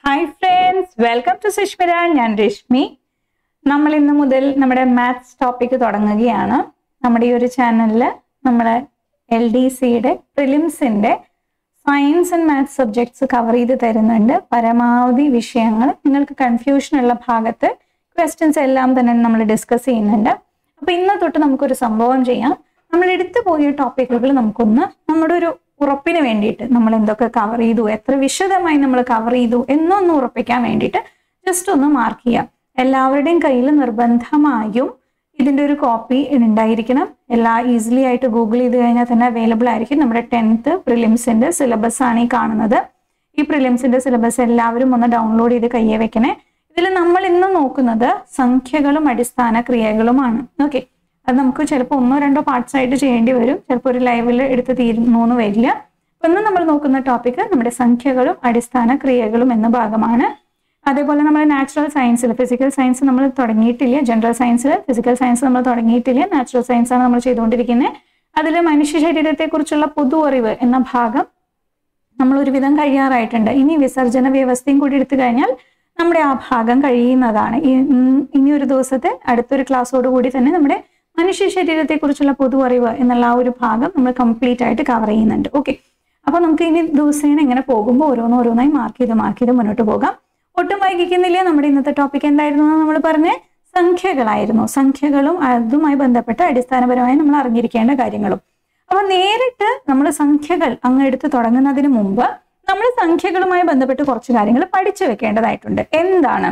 Hi friends welcome to Sushmita ഞാൻ രശ്മി നമ്മൾ ഇന്ന് മുതൽ നമ്മുടെ മാത്സ് ടോപ്പിക് തുടങ്ങുകയാണ് നമ്മുടെ ഈ ഒരു ചാനലിൽ നമ്മുടെ എൽ ഡി സിയുടെ പ്രിലിംസിന്റെ science and maths subjects cover ചെയ്ത് തരുന്നുണ്ട് പരമാവധി വിഷയങ്ങൾ നിങ്ങൾക്ക് കൺഫ്യൂഷൻ ഉള്ള ഭാഗത്ത് ക്വസ്റ്റ്യൻസ് എല്ലാം തന്നെ നമ്മൾ ഡിസ്കസ് ചെയ്യുന്നുണ്ട് അപ്പൊ ഇന്ന് തൊട്ട് നമുക്കൊരു സംഭവം ചെയ്യാം നമ്മൾ എടുത്തു പോയ ടോപ്പിക്കുകൾ നമുക്കൊന്ന് നമ്മുടെ ഒരു ഉറപ്പിന് വേണ്ടിയിട്ട് നമ്മൾ എന്തൊക്കെ കവർ ചെയ്തു എത്ര വിശദമായി നമ്മൾ കവർ ചെയ്തു എന്നൊന്ന് ഉറപ്പിക്കാൻ വേണ്ടിയിട്ട് ജസ്റ്റ് ഒന്ന് മാർക്ക് ചെയ്യാം എല്ലാവരുടെയും കയ്യിൽ നിർബന്ധമായും ഇതിന്റെ ഒരു കോപ്പി ഉണ്ടായിരിക്കണം എല്ലാ ഈസിലി ആയിട്ട് ഗൂഗിൾ ചെയ്ത് കഴിഞ്ഞാൽ തന്നെ അവൈലബിൾ ആയിരിക്കും നമ്മുടെ ടെൻത്ത് പ്രിലിംസിന്റെ സിലബസ് ആണ് ഈ കാണുന്നത് ഈ പ്രിലിംസിന്റെ സിലബസ് എല്ലാവരും ഒന്ന് ഡൗൺലോഡ് ചെയ്ത് കയ്യെ വെക്കണേ ഇതിൽ നമ്മൾ ഇന്ന് നോക്കുന്നത് സംഖ്യകളും അടിസ്ഥാന ക്രിയകളുമാണ് ഓക്കെ അത് നമുക്ക് ചിലപ്പോൾ ഒന്നോ രണ്ടോ പാർട്സ് ആയിട്ട് ചെയ്യേണ്ടി വരും ചിലപ്പോൾ ഒരു ലൈവിൽ എടുത്ത് തീരുന്നു വരില്ല അപ്പൊ ഇന്ന് നമ്മൾ നോക്കുന്ന ടോപ്പിക് നമ്മുടെ സംഖ്യകളും അടിസ്ഥാന ക്രിയകളും എന്ന ഭാഗമാണ് അതേപോലെ നമ്മൾ നാച്ചുറൽ സയൻസിൽ ഫിസിക്കൽ സയൻസ് നമ്മൾ തുടങ്ങിയിട്ടില്ല ജനറൽ സയൻസിൽ ഫിസിക്കൽ സയൻസ് നമ്മൾ തുടങ്ങിയിട്ടില്ല നാച്ചുറൽ സയൻസ് ആണ് നമ്മൾ ചെയ്തുകൊണ്ടിരിക്കുന്നത് അതിൽ മനുഷ്യ ശരീരത്തെക്കുറിച്ചുള്ള പൊതു അറിവ് എന്ന ഭാഗം നമ്മൾ ഒരുവിധം കഴിയാറായിട്ടുണ്ട് ഇനി വിസർജന വ്യവസ്ഥയും കൂടി എടുത്തു കഴിഞ്ഞാൽ നമ്മുടെ ആ ഭാഗം കഴിയുന്നതാണ് ഈ- ഉം, ഇനി ഒരു ദിവസത്തെ അടുത്തൊരു ക്ലാസ്സോട് കൂടി തന്നെ നമ്മുടെ മനുഷ്യ ശരീരത്തെക്കുറിച്ചുള്ള പൊതു അറിവ് എന്നുള്ള ആ ഒരു ഭാഗം നമ്മൾ കംപ്ലീറ്റ് ആയിട്ട് കവർ ചെയ്യുന്നുണ്ട് ഓക്കെ അപ്പൊ നമുക്ക് ഇനി ദിവസേന ഇങ്ങനെ പോകുമ്പോൾ ഓരോന്ന് ഓരോന്നായി മാർക്ക് ചെയ്ത് മാർക്ക് ചെയ്ത് മുന്നോട്ട് പോകാം ഒട്ടും വൈകിക്കുന്നില്ല നമ്മുടെ ഇന്നത്തെ ടോപ്പിക് എന്തായിരുന്നു എന്ന് നമ്മൾ പറഞ്ഞേ സംഖ്യകളായിരുന്നു സംഖ്യകളും അതുമായി ബന്ധപ്പെട്ട അടിസ്ഥാനപരമായി നമ്മൾ അറിഞ്ഞിരിക്കേണ്ട കാര്യങ്ങളും അപ്പൊ നേരിട്ട് നമ്മൾ സംഖ്യകൾ അങ്ങ് എടുത്ത് തുടങ്ങുന്നതിന് മുമ്പ് നമ്മൾ സംഖ്യകളുമായി ബന്ധപ്പെട്ട് കുറച്ച് കാര്യങ്ങൾ പഠിച്ചു വെക്കേണ്ടതായിട്ടുണ്ട് എന്താണ്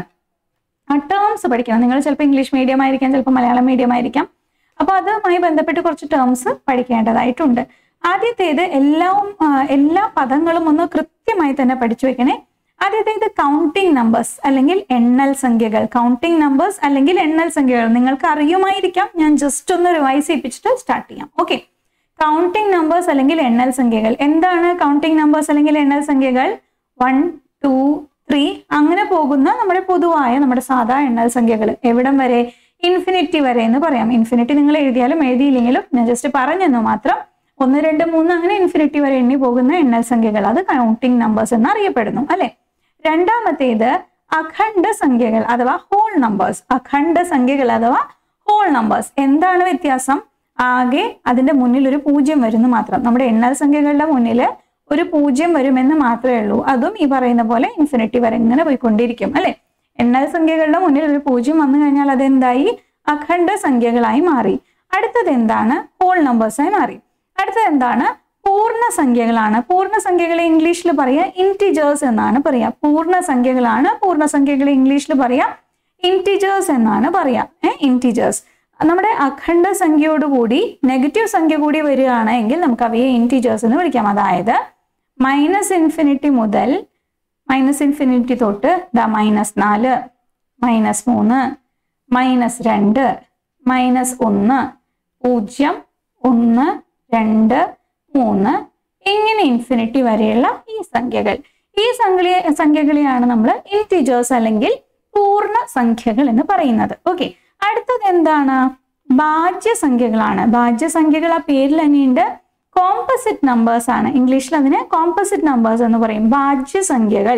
ആ ടേംസ് പഠിക്കണം നിങ്ങൾ ചിലപ്പോൾ ഇംഗ്ലീഷ് മീഡിയം ആയിരിക്കാം ചിലപ്പോൾ മലയാളം മീഡിയം ആയിരിക്കാം അപ്പൊ അതുമായി ബന്ധപ്പെട്ട് കുറച്ച് ടേംസ് പഠിക്കേണ്ടതായിട്ടുണ്ട് ആദ്യത്തേത് എല്ലാം ആ, എല്ലാ പദങ്ങളും ഒന്ന് കൃത്യമായി തന്നെ പഠിച്ചു വെക്കണേ ആദ്യത്തേത് കൗണ്ടിങ് നമ്പേഴ്സ് അല്ലെങ്കിൽ എണ്ണൽ സംഖ്യകൾ കൗണ്ടിങ് നമ്പേഴ്സ് അല്ലെങ്കിൽ എണ്ണൽ സംഖ്യകൾ നിങ്ങൾക്ക് അറിയുമായിരിക്കാം ഞാൻ ജസ്റ്റ് ഒന്ന് റിവൈസ് ചെയ്യിപ്പിച്ചിട്ട് സ്റ്റാർട്ട് ചെയ്യാം ഓക്കെ കൗണ്ടിങ് നമ്പേഴ്സ് അല്ലെങ്കിൽ എണ്ണൽ സംഖ്യകൾ എന്താണ് കൗണ്ടിങ് നമ്പേഴ്സ് അല്ലെങ്കിൽ എണ്ണൽ സംഖ്യകൾ വൺ ടു ത്രീ അങ്ങനെ പോകുന്ന നമ്മുടെ പൊതുവായ നമ്മുടെ സാധാ എണ്ണൽ സംഖ്യകൾ എവിടം വരെ ഇൻഫിനിറ്റി വരെ എന്ന് പറയാം ഇൻഫിനിറ്റി നിങ്ങൾ എഴുതിയാലും എഴുതിയില്ലെങ്കിലും ഞാൻ ജസ്റ്റ് പറഞ്ഞെന്നു മാത്രം ഒന്ന് രണ്ട് മൂന്ന് അങ്ങനെ ഇൻഫിനിറ്റി വരെ എണ്ണി പോകുന്ന എണ്ണൽ സംഖ്യകൾ അത് കൗണ്ടിങ് നമ്പേഴ്സ് എന്ന് അറിയപ്പെടുന്നു അല്ലെ രണ്ടാമത്തേത് അഖണ്ഡ സംഖ്യകൾ അഥവാ ഹോൾ നമ്പേഴ്സ് അഖണ്ഡ സംഖ്യകൾ അഥവാ ഹോൾ നമ്പേഴ്സ് എന്താണ് വ്യത്യാസം ആകെ അതിന്റെ മുന്നിൽ ഒരു പൂജ്യം വരുന്നു മാത്രം നമ്മുടെ എണ്ണൽ സംഖ്യകളുടെ മുന്നിൽ ഒരു പൂജ്യം വരുമെന്ന് മാത്രമേ ഉള്ളൂ അതും ഈ പറയുന്ന പോലെ ഇൻഫിനിറ്റി വരെ ഇങ്ങനെ പോയിക്കൊണ്ടിരിക്കും അല്ലെ എണ്ണൽ സംഖ്യകളുടെ മുന്നിൽ ഒരു പൂജ്യം വന്നു കഴിഞ്ഞാൽ അതെന്തായി അഖണ്ഡ സംഖ്യകളായി മാറി അടുത്തത് എന്താണ് ഹോൾ നമ്പേഴ്സായി മാറി അടുത്തത് എന്താണ് പൂർണ്ണ സംഖ്യകളാണ് പൂർണ്ണ സംഖ്യകളെ ഇംഗ്ലീഷിൽ പറയാ ഇൻറ്റിജേഴ്സ് എന്നാണ് പറയാ പൂർണ്ണ സംഖ്യകളാണ് പൂർണ്ണ സംഖ്യകളെ ഇംഗ്ലീഷിൽ പറയാ ഇൻറ്റിജേഴ്സ് എന്നാണ് പറയാ ഏഹ് ഇൻറ്റിജേഴ്സ് നമ്മുടെ അഖണ്ഡ സംഖ്യയോടുകൂടി നെഗറ്റീവ് സംഖ്യ കൂടി വരികയാണ് എങ്കിൽ നമുക്ക് അവയെ ഇൻറ്റിജേഴ്സ് എന്ന് വിളിക്കാം അതായത് മൈനസ് ഇൻഫിനിറ്റി മുതൽ മൈനസ് ഇൻഫിനിറ്റി തൊട്ട് ദ മൈനസ് നാല് മൈനസ് മൂന്ന് മൈനസ് രണ്ട് മൈനസ് ഒന്ന് പൂജ്യം ഒന്ന് രണ്ട് മൂന്ന് ഇങ്ങനെ ഇൻഫിനിറ്റി വരെയുള്ള ഈ സംഖ്യകൾ ഈ സംഖ്യ സംഖ്യകളെയാണ് നമ്മൾ ഇൻറ്റിജേഴ്സ് അല്ലെങ്കിൽ പൂർണ്ണ സംഖ്യകൾ എന്ന് പറയുന്നത് ഓക്കെ അടുത്തത് എന്താണ് ഭാജ്യസംഖ്യകളാണ് ഭാജ്യസംഖ്യകൾ ആ പേരിൽ തന്നെയുണ്ട് കോമ്പസിറ്റ് നമ്പേഴ്സ് ആണ് ഇംഗ്ലീഷിൽ അതിന് കോമ്പസിറ്റ് നമ്പേഴ്സ് എന്ന് പറയും ഭാജ്യസംഖ്യകൾ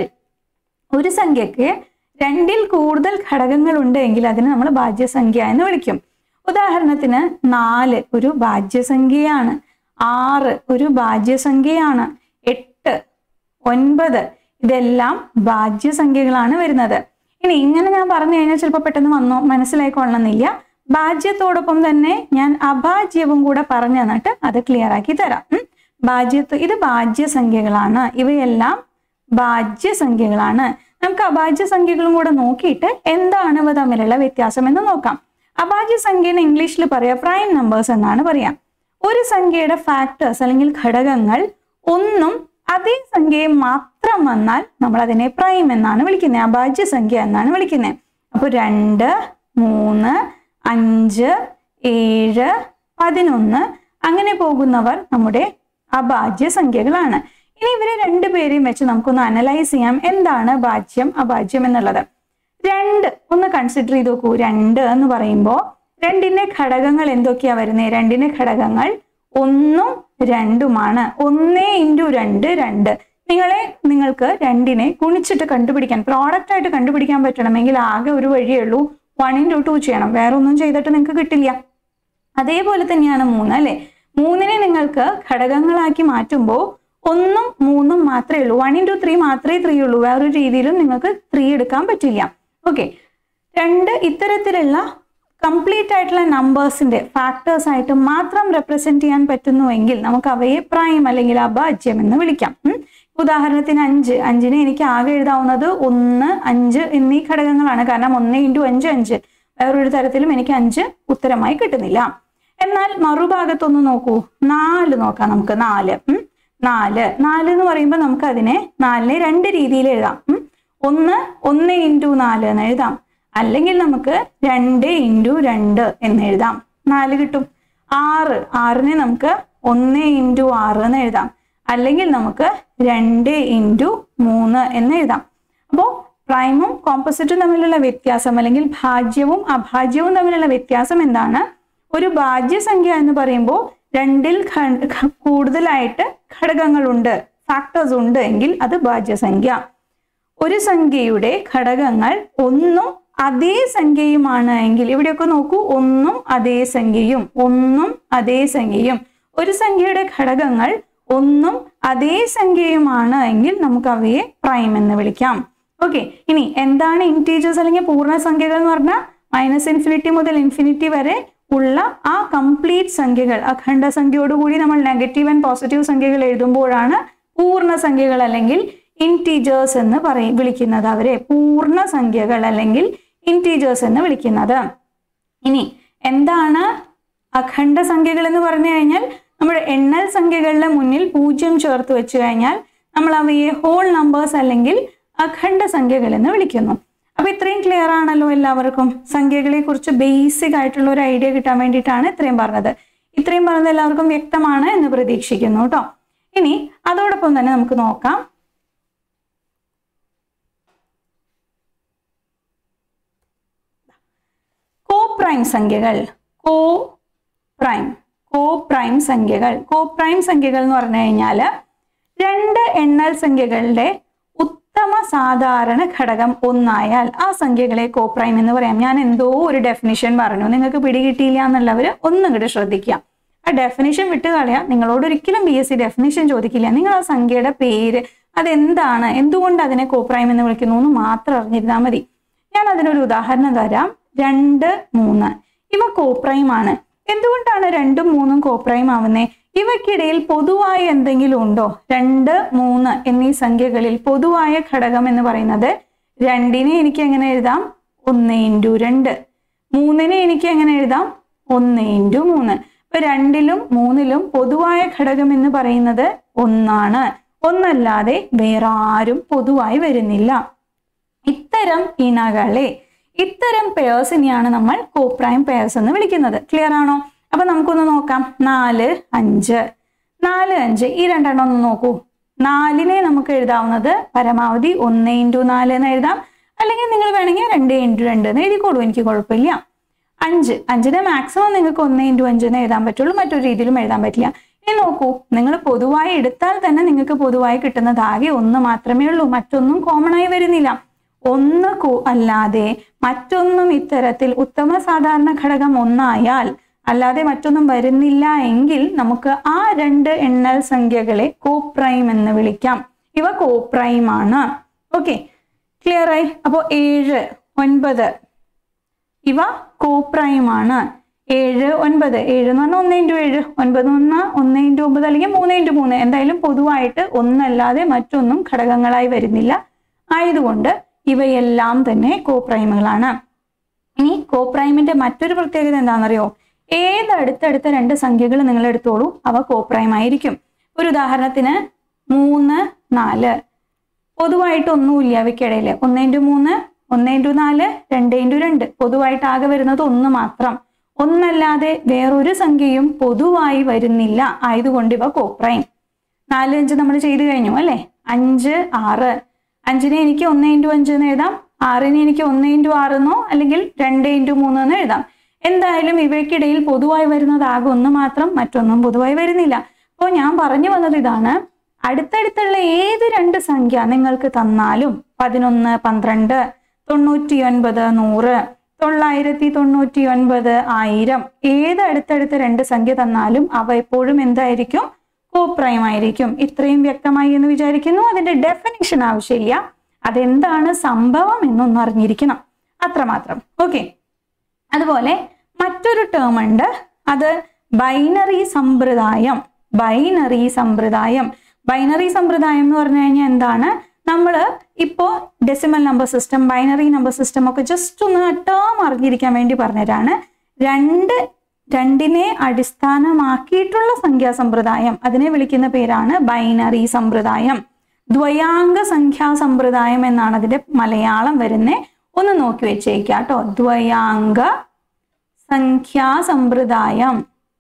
ഒരു സംഖ്യക്ക് രണ്ടിൽ കൂടുതൽ ഘടകങ്ങൾ ഉണ്ട് എങ്കിൽ അതിനെ നമ്മൾ ഭാജ്യസംഖ്യ എന്ന് വിളിക്കും ഉദാഹരണത്തിന് നാല് ഒരു ഭാജ്യസംഖ്യയാണ് ആറ് ഒരു ഭാജ്യസംഖ്യയാണ് എട്ട് ഒൻപത് ഇതെല്ലാം ഭാജ്യസംഖ്യകളാണ് വരുന്നത് ഇനി ഇങ്ങനെ ഞാൻ പറഞ്ഞു കഴിഞ്ഞാൽ ചിലപ്പോൾ പെട്ടെന്ന് വന്നോ മനസ്സിലായിക്കൊള്ളണമെന്നില്ല ഭാജ്യത്തോടൊപ്പം തന്നെ ഞാൻ അഭാജ്യവും കൂടെ പറഞ്ഞു തന്നിട്ട് അത് ക്ലിയർ ആക്കി തരാം ഉം. ഭാജ്യത്വ ഇത് ഭാജ്യസംഖ്യകളാണ് ഇവയെല്ലാം ഭാജ്യസംഖ്യകളാണ് നമുക്ക് അഭാജ്യ സംഖ്യകളും കൂടെ നോക്കിയിട്ട് എന്താണ് ഇവ തമ്മിലുള്ള വ്യത്യാസം എന്ന് നോക്കാം അഭാജ്യ സംഖ്യ എന്ന് ഇംഗ്ലീഷിൽ പറയാം പ്രൈം നമ്പേഴ്സ് എന്നാണ് പറയാം ഒരു സംഖ്യയുടെ ഫാക്ടേഴ്സ് അല്ലെങ്കിൽ ഘടകങ്ങൾ ഒന്നും അതേ സംഖ്യയെ മാത്രം വന്നാൽ നമ്മൾ അതിനെ പ്രൈം എന്നാണ് വിളിക്കുന്നത് അഭാജ്യ സംഖ്യ എന്നാണ് വിളിക്കുന്നത് അപ്പോൾ രണ്ട് മൂന്ന് അഞ്ച് ഏഴ് പതിനൊന്ന് അങ്ങനെ പോകുന്നവർ നമ്മുടെ അഭാജ്യ സംഖ്യകളാണ് ഇനി ഇവരെ രണ്ടുപേരെയും വെച്ച് നമുക്കൊന്ന് അനലൈസ് ചെയ്യാം എന്താണ് ഭാജ്യം അഭാജ്യം എന്നുള്ളത് രണ്ട് ഒന്ന് കൺസിഡർ ചെയ്ത് നോക്കൂ രണ്ട് എന്ന് പറയുമ്പോൾ രണ്ടിന്റെ ഘടകങ്ങൾ എന്തൊക്കെയാ വരുന്നത് രണ്ടിന്റെ ഘടകങ്ങൾ ഒന്നും രണ്ടുമാണ് ഒന്ന് ഇൻറ്റു രണ്ട് രണ്ട് നിങ്ങളെ നിങ്ങൾക്ക് രണ്ടിനെ ഗുണിച്ചിട്ട് കണ്ടുപിടിക്കാൻ പ്രോഡക്റ്റ് ആയിട്ട് കണ്ടുപിടിക്കാൻ പറ്റണമെങ്കിൽ ആകെ ഒരു വഴിയേ ഉള്ളൂ വൺ ഇൻറ്റു ടു ചെയ്യണം വേറെ ഒന്നും ചെയ്തിട്ട് നിങ്ങൾക്ക് കിട്ടില്ല അതേപോലെ തന്നെയാണ് മൂന്ന് അല്ലെ മൂന്നിനെ നിങ്ങൾക്ക് ഘടകങ്ങളാക്കി മാറ്റുമ്പോൾ ഒന്നും മൂന്നും മാത്രമേ ഉള്ളൂ വൺ ഇൻറ്റു ത്രീ മാത്രമേ ത്രീ ഉള്ളൂ വേറൊരു രീതിയിലും നിങ്ങൾക്ക് ത്രീ എടുക്കാൻ പറ്റില്ല ഓക്കെ രണ്ട് ഇത്തരത്തിലുള്ള കംപ്ലീറ്റ് ആയിട്ടുള്ള നമ്പേഴ്സിന്റെ ഫാക്ടേഴ്സ് ആയിട്ട് മാത്രം റെപ്രസെന്റ് ചെയ്യാൻ പറ്റുന്നുവെങ്കിൽ നമുക്ക് അവയെ പ്രൈം അല്ലെങ്കിൽ അഭാജ്യം എന്ന് വിളിക്കാം ഉം. ഉദാഹരണത്തിന് അഞ്ച് അഞ്ചിനെ എനിക്ക് ആകെ എഴുതാവുന്നത് ഒന്ന് അഞ്ച് എന്നീ ഘടകങ്ങളാണ് കാരണം ഒന്ന് ഇൻറ്റു അഞ്ച് അഞ്ച് വേറൊരു തരത്തിലും എനിക്ക് അഞ്ച് ഉത്തരമായി കിട്ടുന്നില്ല എന്നാൽ മറുഭാഗത്തൊന്ന് നോക്കൂ നാല് നോക്കാം നമുക്ക് നാല് ഉം. നാല് നാല് എന്ന് പറയുമ്പോൾ നമുക്ക് അതിനെ നാലിനെ രണ്ട് രീതിയിൽ എഴുതാം ഉം. ഒന്ന് ഒന്ന് ഇൻറ്റു നാല് എന്ന് എഴുതാം അല്ലെങ്കിൽ നമുക്ക് രണ്ട് ഇൻറ്റു രണ്ട് എന്ന് എഴുതാം നാല് കിട്ടും ആറ് ആറിനെ നമുക്ക് ഒന്ന് ഇൻറ്റു ആറ് എന്ന് എഴുതാം അല്ലെങ്കിൽ നമുക്ക് രണ്ട് ഇൻറ്റു മൂന്ന് എന്ന് എഴുതാം അപ്പോൾ പ്രൈമും കോമ്പോസിറ്റും തമ്മിലുള്ള വ്യത്യാസം അല്ലെങ്കിൽ ഭാജ്യവും അഭാജ്യവും തമ്മിലുള്ള വ്യത്യാസം എന്താണ് ഒരു ഭാജ്യസംഖ്യ എന്ന് പറയുമ്പോൾ രണ്ടിൽ ഘ- ഘ- കൂടുതലായിട്ട് ഘടകങ്ങളുണ്ട് ഫാക്ടേഴ്സ് ഉണ്ട് എങ്കിൽ അത് ഭാജ്യസംഖ്യ ഒരു സംഖ്യയുടെ ഘടകങ്ങൾ ഒന്നും അതേ സംഖ്യയുമാണ് എങ്കിൽ ഇവിടെയൊക്കെ നോക്കൂ ഒന്നും അതേ സംഖ്യയും ഒന്നും അതേ സംഖ്യയും ഒരു സംഖ്യയുടെ ഘടകങ്ങൾ ഒന്നും അതേ സംഖ്യയുമാണ് എങ്കിൽ നമുക്ക് അവയെ പ്രൈം എന്ന് വിളിക്കാം ഓക്കെ ഇനി എന്താണ് ഇൻറ്റീജേഴ്സ് അല്ലെങ്കിൽ പൂർണ്ണസംഖ്യകൾ എന്ന് പറഞ്ഞാൽ മൈനസ് ഇൻഫിനിറ്റി മുതൽ ഇൻഫിനിറ്റി വരെ ഉള്ള ആ കംപ്ലീറ്റ് സംഖ്യകൾ അഖണ്ഡ സംഖ്യയോടുകൂടി നമ്മൾ നെഗറ്റീവ് ആൻഡ് പോസിറ്റീവ് സംഖ്യകൾ എഴുതുമ്പോഴാണ് പൂർണ്ണസംഖ്യകൾ അല്ലെങ്കിൽ ഇൻറ്റീജേഴ്സ് എന്ന് പറയും വിളിക്കുന്നത് അവരെ പൂർണ്ണസംഖ്യകൾ അല്ലെങ്കിൽ ഇൻറ്റീജേഴ്സ് എന്ന് വിളിക്കുന്നത് ഇനി എന്താണ് അഖണ്ഡ സംഖ്യകൾ എന്ന് പറഞ്ഞു കഴിഞ്ഞാൽ നമ്മുടെ എണ്ണൽ സംഖ്യകളുടെ മുന്നിൽ പൂജ്യം ചേർത്ത് വെച്ച് കഴിഞ്ഞാൽ നമ്മൾ അവയെ ഹോൾ നമ്പേഴ്സ് അല്ലെങ്കിൽ അഖണ്ഡ സംഖ്യകൾ എന്ന് വിളിക്കുന്നു അപ്പൊ ഇത്രയും ക്ലിയർ ആണല്ലോ എല്ലാവർക്കും സംഖ്യകളെ കുറിച്ച് ബേസിക് ആയിട്ടുള്ള ഒരു ഐഡിയ കിട്ടാൻ വേണ്ടിയിട്ടാണ് ഇത്രയും പറഞ്ഞത് ഇത്രയും പറഞ്ഞത് എല്ലാവർക്കും വ്യക്തമാണ് എന്ന് പ്രതീക്ഷിക്കുന്നു കേട്ടോ ഇനി അതോടൊപ്പം തന്നെ നമുക്ക് നോക്കാം കോ പ്രൈം സംഖ്യകൾ കോ പ്രൈം കോ പ്രൈം സംഖ്യകൾ കോ പ്രൈം സംഖ്യകൾ എന്ന് പറഞ്ഞു കഴിഞ്ഞാൽ രണ്ട് എണ്ണൽ സംഖ്യകളുടെ ഉത്തമ സാധാരണ ഘടകം ഒന്നായാൽ ആ സംഖ്യകളെ കോ പ്രൈം എന്ന് പറയാം ഞാൻ എന്തോ ഒരു ഡെഫിനിഷൻ പറഞ്ഞു നിങ്ങൾക്ക് പിടികിട്ടിയില്ല എന്നുള്ളവർ ഒന്നും കൂടി ശ്രദ്ധിക്കുക ആ ഡെഫിനിഷൻ വിട്ട് കളയാം നിങ്ങളോട് ഒരിക്കലും ബി എസ് സി ഡെഫിനിഷൻ ചോദിക്കില്ല നിങ്ങൾ ആ സംഖ്യയുടെ പേര് അതെന്താണ് എന്തുകൊണ്ട് അതിനെ കോ പ്രൈം എന്ന് വിളിക്കുന്നു എന്ന് മാത്രം അറിഞ്ഞിരുന്നാൽ മതി ഞാൻ അതിനൊരു ഉദാഹരണം തരാം രണ്ട് മൂന്ന് ഇവ കോപ്രൈം ആണ് എന്തുകൊണ്ടാണ് രണ്ടും മൂന്നും കോപ്രൈം ആവുന്നേ ഇവയ്ക്കിടയിൽ പൊതുവായ എന്തെങ്കിലും ഉണ്ടോ രണ്ട് മൂന്ന് എന്നീ സംഖ്യകളിൽ പൊതുവായ ഘടകം എന്ന് പറയുന്നത് രണ്ടിനെ എനിക്ക് എങ്ങനെ എഴുതാം ഒന്ന് ഇൻറ്റു രണ്ട് മൂന്നിനെ എനിക്ക് എങ്ങനെ എഴുതാം ഒന്ന് ഇൻറ്റു മൂന്ന് ഇപ്പൊ രണ്ടിലും മൂന്നിലും പൊതുവായ ഘടകം എന്ന് പറയുന്നത് ഒന്നാണ് ഒന്നല്ലാതെ വേറെ ആരും പൊതുവായി വരുന്നില്ല ഇത്തരം ഇണകളെ ഇത്തരം പെയേഴ്സിനെയാണ് നമ്മൾ കോപ്രൈം പെയേഴ്സ് എന്ന് വിളിക്കുന്നത് ക്ലിയർ ആണോ അപ്പൊ നമുക്കൊന്ന് നോക്കാം നാല് അഞ്ച് നാല് അഞ്ച് ഈ രണ്ടെണ്ണം ഒന്ന് നോക്കൂ നാലിനെ നമുക്ക് എഴുതാവുന്നത് പരമാവധി ഒന്ന് ഇൻറ്റു നാല് എന്ന് എഴുതാം അല്ലെങ്കിൽ നിങ്ങൾ വേണമെങ്കിൽ രണ്ട് ഇൻറ്റു രണ്ട് എന്ന് എഴുതിക്കോളൂ എനിക്ക് കുഴപ്പമില്ല അഞ്ച് അഞ്ചിനെ മാക്സിമം നിങ്ങൾക്ക് ഒന്ന് ഇൻറ്റു അഞ്ച് എന്ന് എഴുതാൻ പറ്റുള്ളൂ മറ്റൊരു രീതിയിലും എഴുതാൻ പറ്റില്ല ഇനി നോക്കൂ നിങ്ങൾ പൊതുവായി എടുത്താൽ തന്നെ നിങ്ങൾക്ക് പൊതുവായി കിട്ടുന്നത് ആകെ ഒന്ന് മാത്രമേ ഉള്ളൂ മറ്റൊന്നും കോമൺ ആയി വരുന്നില്ല ഒന്ന് കൂ അല്ലാതെ മറ്റൊന്നും ഇത്തരത്തിൽ ഉത്തമ സാധാരണ ഘടകം ഒന്നായാൽ അല്ലാതെ മറ്റൊന്നും വരുന്നില്ല എങ്കിൽ നമുക്ക് ആ രണ്ട് എണ്ണൽ സംഖ്യകളെ കോപ്രൈം എന്ന് വിളിക്കാം ഇവ കോപ്രൈം ആണ് ഓക്കെ ക്ലിയർ ആയി അപ്പോൾ ഏഴ് ഒൻപത് ഇവ കോപ്രൈം ആണ് ഏഴ് ഒൻപത് ഏഴ് എന്ന് പറഞ്ഞാൽ ഒന്ന് ഇൻറ്റു ഏഴ് ഒൻപത് ഒന്ന് ഒന്ന് ഇൻറ്റു ഒമ്പത് അല്ലെങ്കിൽ മൂന്ന് ഇൻറ്റു മൂന്ന് എന്തായാലും പൊതുവായിട്ട് ഒന്നല്ലാതെ മറ്റൊന്നും ഘടകങ്ങളായി വരുന്നില്ല ആയതുകൊണ്ട് ഇവയെല്ലാം തന്നെ കോപ്രൈമുകളാണ് ഇനി കോപ്രൈമിന്റെ മറ്റൊരു പ്രത്യേകത എന്താണെന്നറിയോ ഏത് അടുത്തടുത്ത രണ്ട് സംഖ്യകൾ നിങ്ങൾ എടുത്തോളൂ അവ കോപ്രൈം ആയിരിക്കും ഒരു ഉദാഹരണത്തിന് മൂന്ന് നാല് പൊതുവായിട്ട് ഒന്നുമില്ല അവയ്ക്കിടയിൽ ഒന്ന് ഇൻറ്റു മൂന്ന് ഒന്ന് ഇൻറ്റു നാല് രണ്ട് ഇൻറ്റു രണ്ട് പൊതുവായിട്ട് ആകെ വരുന്നത് ഒന്ന് മാത്രം ഒന്നല്ലാതെ വേറൊരു സംഖ്യയും പൊതുവായി വരുന്നില്ല ആയതുകൊണ്ട് ഇവ കോപ്രൈം നാല് അഞ്ച് നമ്മൾ ചെയ്തു കഴിഞ്ഞു അല്ലേ അഞ്ച് ആറ് അഞ്ചിനെ എനിക്ക് ഒന്ന് ഇൻറ്റു അഞ്ച് എന്ന് എഴുതാം ആറിനെ എനിക്ക് ഒന്ന് ഇൻറ്റു ആറ് എന്നോ അല്ലെങ്കിൽ രണ്ട് ഇൻറ്റു മൂന്ന് എന്ന് എഴുതാം എന്തായാലും ഇവയ്ക്കിടയിൽ പൊതുവായി വരുന്നത് ആകെ ഒന്ന് മാത്രം മറ്റൊന്നും പൊതുവായി വരുന്നില്ല അപ്പോൾ ഞാൻ പറഞ്ഞു വന്നത് ഇതാണ് അടുത്തടുത്തുള്ള ഏത് രണ്ട് സംഖ്യ നിങ്ങൾക്ക് തന്നാലും പതിനൊന്ന് പന്ത്രണ്ട് തൊണ്ണൂറ്റി ഒൻപത് നൂറ് തൊള്ളായിരത്തി തൊണ്ണൂറ്റി ഒൻപത് ആയിരം ഏത് അടുത്തടുത്ത രണ്ട് സംഖ്യ തന്നാലും അവ എപ്പോഴും എന്തായിരിക്കും കോപ്രൈം ആയിരിക്കും ഇത്രയും വ്യക്തമായി എന്ന് വിചാരിക്കുന്നു അതിന്റെ ഡെഫിനിഷൻ ആവശ്യമില്ല അതെന്താണ് സംഭവം എന്നൊന്ന് അറിഞ്ഞിരിക്കണം അത്രമാത്രം ഓക്കെ അതുപോലെ മറ്റൊരു ടേം ഉണ്ട് അത് ബൈനറി സമ്പ്രദായം ബൈനറി സമ്പ്രദായം ബൈനറി സമ്പ്രദായം എന്ന് പറഞ്ഞു കഴിഞ്ഞാൽ എന്താണ് നമ്മൾ ഇപ്പോൾ decimal number system binary number system ഒക്കെ ജസ്റ്റ് ഒന്ന് ടേം അറിഞ്ഞിരിക്കാൻ വേണ്ടി പറഞ്ഞതാണ് രണ്ട് രണ്ടിനെ അടിസ്ഥാനമാക്കിയിട്ടുള്ള സംഖ്യാ സമ്പ്രദായം അതിനെ വിളിക്കുന്ന പേരാണ് ബൈനറി സമ്പ്രദായം ദ്വയാംഗ സംഖ്യാ സമ്പ്രദായം എന്നാണ് അതിന്റെ മലയാളം വരുന്നേ ഒന്ന് നോക്കി വെച്ചേക്കാം കേട്ടോ ദ്വയാംഗ സംഖ്യാ സമ്പ്രദായം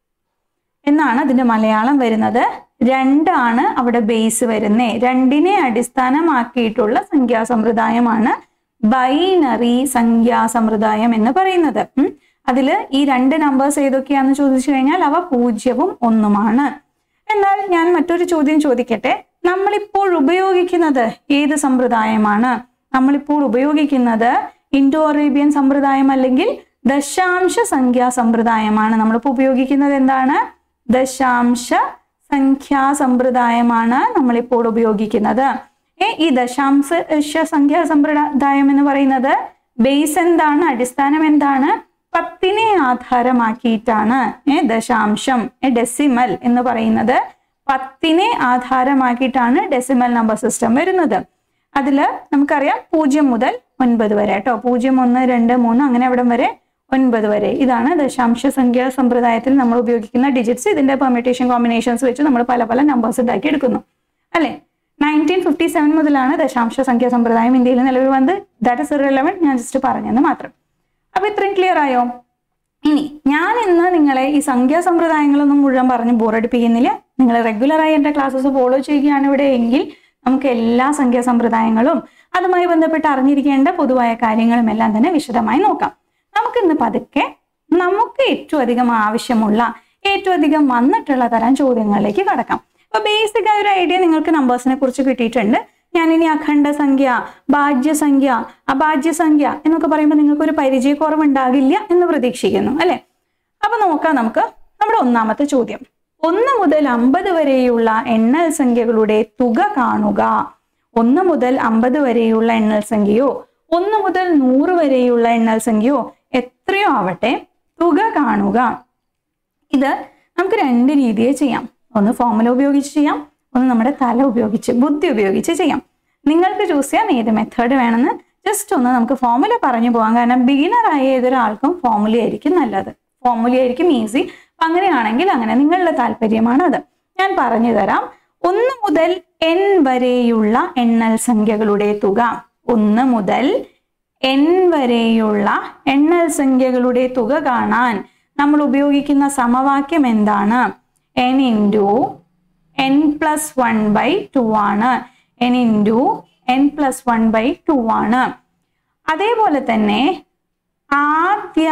എന്നാണ് അതിന്റെ മലയാളം വരുന്നത് രണ്ടാണ് അവിടെ ബേസ് വരുന്നേ രണ്ടിനെ അടിസ്ഥാനമാക്കിയിട്ടുള്ള സംഖ്യാ സമ്പ്രദായമാണ് ബൈനറി സംഖ്യാ സമ്പ്രദായം എന്ന് പറയുന്നത് ഉം. അതില് ഈ രണ്ട് നമ്പേഴ്സ് ഏതൊക്കെയാന്ന് ചോദിച്ചു കഴിഞ്ഞാൽ അവ പൂജ്യവും ഒന്നുമാണ് എന്നാൽ ഞാൻ മറ്റൊരു ചോദ്യം ചോദിക്കട്ടെ നമ്മളിപ്പോൾ ഉപയോഗിക്കുന്നത് ഏത് സമ്പ്രദായമാണ് നമ്മളിപ്പോൾ ഉപയോഗിക്കുന്നത് ഇൻഡോ അറേബ്യൻ സമ്പ്രദായം അല്ലെങ്കിൽ ദശാംശ സംഖ്യാ സമ്പ്രദായമാണ് നമ്മളിപ്പോൾ ഉപയോഗിക്കുന്നത് എന്താണ് ദശാംശ സംഖ്യാ സമ്പ്രദായമാണ് നമ്മളിപ്പോൾ ഉപയോഗിക്കുന്നത് ഏ ഈ ദശാംശ സംഖ്യാ സമ്പ്രദായം എന്ന് പറയുന്നത് ബേസ് എന്താണ് അടിസ്ഥാനം എന്താണ് പത്തിനെ ആധാരമാക്കിയിട്ടാണ് ഏ ദശാംശം ഏ ഡെസിമൽ എന്ന് പറയുന്നത് പത്തിനെ ആധാരമാക്കിയിട്ടാണ് ഡെസിമൽ നമ്പർ സിസ്റ്റം വരുന്നത് അതില് നമുക്കറിയാം പൂജ്യം മുതൽ ഒൻപത് വരെ കേട്ടോ പൂജ്യം ഒന്ന് രണ്ട് മൂന്ന് അങ്ങനെ അവിടം വരെ ഒൻപത് വരെ ഇതാണ് ദശാംശ സംഖ്യാ സമ്പ്രദായത്തിൽ നമ്മൾ ഉപയോഗിക്കുന്ന ഡിജിറ്റ്സ് ഇതിന്റെ പെർമിറ്റേഷൻ കോമ്പിനേഷൻസ് വെച്ച് നമ്മൾ പല പല നമ്പേഴ്സ് ഉണ്ടാക്കി എടുക്കുന്നു അല്ലെ നയൻറ്റീൻ ഫിഫ്റ്റി സെവൻ മുതലാണ് ദശാംശ സംഖ്യാ സമ്പ്രദായം ഇന്ത്യയിൽ നിലവിൽ വന്നത് ദാറ്റ് ഇസ് ഇറലവൻ ഞാൻ ജസ്റ്റ് പറഞ്ഞെന്ന് മാത്രം അപ്പൊ ഇത്രയും ക്ലിയർ ആയോ ഇനി ഞാൻ ഇന്ന് നിങ്ങളെ ഈ സംഖ്യാ സമ്പ്രദായങ്ങളൊന്നും മുഴുവൻ പറഞ്ഞ് ബോറടിപ്പിക്കുന്നില്ല നിങ്ങൾ റെഗുലറായി എൻ്റെ ക്ലാസ്സസ് ഫോളോ ചെയ്യുകയാണ് ഇവിടെ എങ്കിൽ നമുക്ക് എല്ലാ സംഖ്യാ സമ്പ്രദായങ്ങളും അതുമായി ബന്ധപ്പെട്ട് അറിഞ്ഞിരിക്കേണ്ട പൊതുവായ കാര്യങ്ങളും എല്ലാം തന്നെ വിശദമായി നോക്കാം നമുക്ക് ഇന്ന് പതുക്കെ നമുക്ക് ഏറ്റവും അധികം ആവശ്യമുള്ള ഏറ്റവും അധികം വന്നിട്ടുള്ള തരം ചോദ്യങ്ങളിലേക്ക് കടക്കാം അപ്പൊ ബേസിക് ആയ ഒരു ഐഡിയ നിങ്ങൾക്ക് നമ്പേഴ്സിനെ കുറിച്ച് കിട്ടിയിട്ടുണ്ട് ഞാൻ ഇനി അഖണ്ഡ സംഖ്യ ഭാജ്യസംഖ്യ അഭാജ്യസംഖ്യ എന്നൊക്കെ പറയുമ്പോൾ നിങ്ങൾക്ക് ഒരു പരിചയക്കുറവ് ഉണ്ടാകില്ല എന്ന് പ്രതീക്ഷിക്കുന്നു അല്ലെ അപ്പൊ നോക്കാം നമുക്ക് നമ്മുടെ ഒന്നാമത്തെ ചോദ്യം ഒന്ന് മുതൽ അമ്പത് വരെയുള്ള എണ്ണൽ സംഖ്യകളുടെ തുക കാണുക ഒന്ന് മുതൽ അമ്പത് വരെയുള്ള എണ്ണൽ സംഖ്യയോ ഒന്ന് മുതൽ നൂറ് വരെയുള്ള എണ്ണൽ സംഖ്യയോ എത്രയോ ആവട്ടെ തുക കാണുക ഇത് നമുക്ക് രണ്ട് രീതിയിൽ ചെയ്യാം ഒന്ന് ഫോർമുല ഉപയോഗിച്ച് ചെയ്യാം ഒന്ന് നമ്മുടെ തല ഉപയോഗിച്ച് ബുദ്ധി ഉപയോഗിച്ച് ചെയ്യാം നിങ്ങൾക്ക് ചൂസ് ചെയ്യാം ഏത് മെത്തേഡ് വേണമെന്ന് ജസ്റ്റ് ഒന്ന് നമുക്ക് ഫോർമുല പറഞ്ഞു പോകാം കാരണം ബിഗിനർ ആയ ഏതൊരാൾക്കും ഫോർമുല ആയിരിക്കും നല്ലത് ഫോർമുല ആയിരിക്കും ഈസി അപ്പൊ അങ്ങനെയാണെങ്കിൽ അങ്ങനെ നിങ്ങളുടെ താല്പര്യമാണ് അത് ഞാൻ പറഞ്ഞു തരാം ഒന്ന് മുതൽ എൻ വരെയുള്ള എണ്ണൽ സംഖ്യകളുടെ തുക ഒന്ന് മുതൽ എൻ വരെയുള്ള എണ്ണൽ സംഖ്യകളുടെ തുക കാണാൻ നമ്മൾ ഉപയോഗിക്കുന്ന സമവാക്യം എന്താണ് N into N plus one by two ആണ് N into N plus one by two ആണ് അതേപോലെ തന്നെ ആദ്യ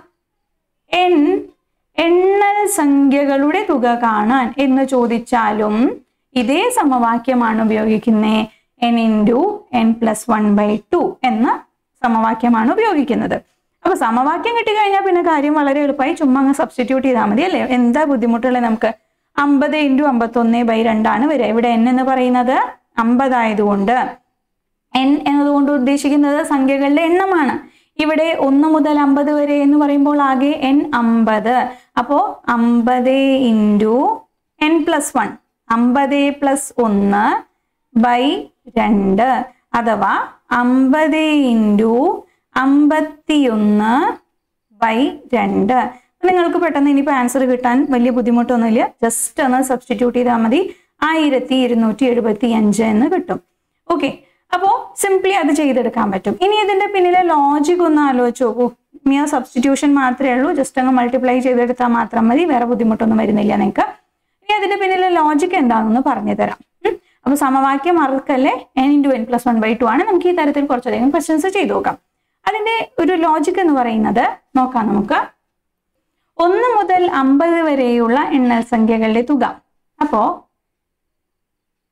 എൻ എണ്ണൽ സംഖ്യകളുടെ തുക കാണാൻ എന്ന് ചോദിച്ചാലും ഇതേ സമവാക്യമാണ് ഉപയോഗിക്കുന്നത് N into N plus one by two എന്ന സമവാക്യമാണ് ഉപയോഗിക്കുന്നത് അപ്പൊ സമവാക്യം കിട്ടിക്കഴിഞ്ഞാൽ പിന്നെ കാര്യം വളരെ എളുപ്പമായി ചുമ്മാ അങ്ങ് സബ്സ്റ്റിറ്റ്യൂട്ട് ചെയ്താൽ മതി അല്ലേ എന്താ ബുദ്ധിമുട്ടുള്ളത് നമുക്ക് അമ്പത് ഇൻറ്റു അമ്പത്തൊന്ന് ബൈ രണ്ടാണ് വരിക ഇവിടെ എൻ എന്ന് പറയുന്നത് അമ്പതായതുകൊണ്ട് എൻ എന്നതുകൊണ്ട് ഉദ്ദേശിക്കുന്നത് സംഖ്യകളുടെ എണ്ണമാണ് ഇവിടെ ഒന്ന് മുതൽ അമ്പത് വരെ എന്ന് പറയുമ്പോൾ ആകെ എൻ അമ്പത് അപ്പോ അമ്പത് ഇൻറ്റു എൻ പ്ലസ് വൺ അമ്പത് പ്ലസ് ഒന്ന് ബൈ രണ്ട് അഥവാ അമ്പത് ഇൻറ്റു അമ്പത്തിയൊന്ന് ബൈ രണ്ട് അപ്പൊ നിങ്ങൾക്ക് പെട്ടെന്ന് ഇനിയിപ്പോൾ ആൻസർ കിട്ടാൻ വലിയ ബുദ്ധിമുട്ടൊന്നുമില്ല ജസ്റ്റ് ഒന്ന് സബ്സ്റ്റിറ്റ്യൂട്ട് ചെയ്താൽ മതി ആയിരത്തി ഇരുന്നൂറ്റി എഴുപത്തി അഞ്ച് എന്ന് കിട്ടും ഓക്കെ അപ്പോൾ സിംപ്ലി അത് ചെയ്തെടുക്കാൻ പറ്റും ഇനി ഇതിന്റെ പിന്നിലെ ലോജിക് ഒന്ന് ആലോചിച്ച് നോക്കൂ മിയർ സബ്സ്റ്റിറ്റ്യൂഷൻ മാത്രമേ ഉള്ളൂ ജസ്റ്റ് അങ്ങ് മൾട്ടിപ്ലൈ ചെയ്തെടുത്താൽ മാത്രം മതി വേറെ ബുദ്ധിമുട്ടൊന്നും വരുന്നില്ല നിങ്ങൾക്ക് ഇനി അതിന്റെ പിന്നിലെ ലോജിക് എന്താണെന്ന് പറഞ്ഞു തരാം ഉം. അപ്പൊ സമവാക്യം മറക്കല്ലേ N into N plus one by two ആണ് നമുക്ക് ഈ തരത്തിൽ കുറച്ചധികം ക്വസ്റ്റ്യൻസ് ചെയ്തു നോക്കാം അതിന്റെ ഒരു ലോജിക് എന്ന് പറയുന്നത് നോക്കാം നമുക്ക് ഒന്ന് മുതൽ അമ്പത് വരെയുള്ള എണ്ണൽ സംഖ്യകളുടെ തുക അപ്പോ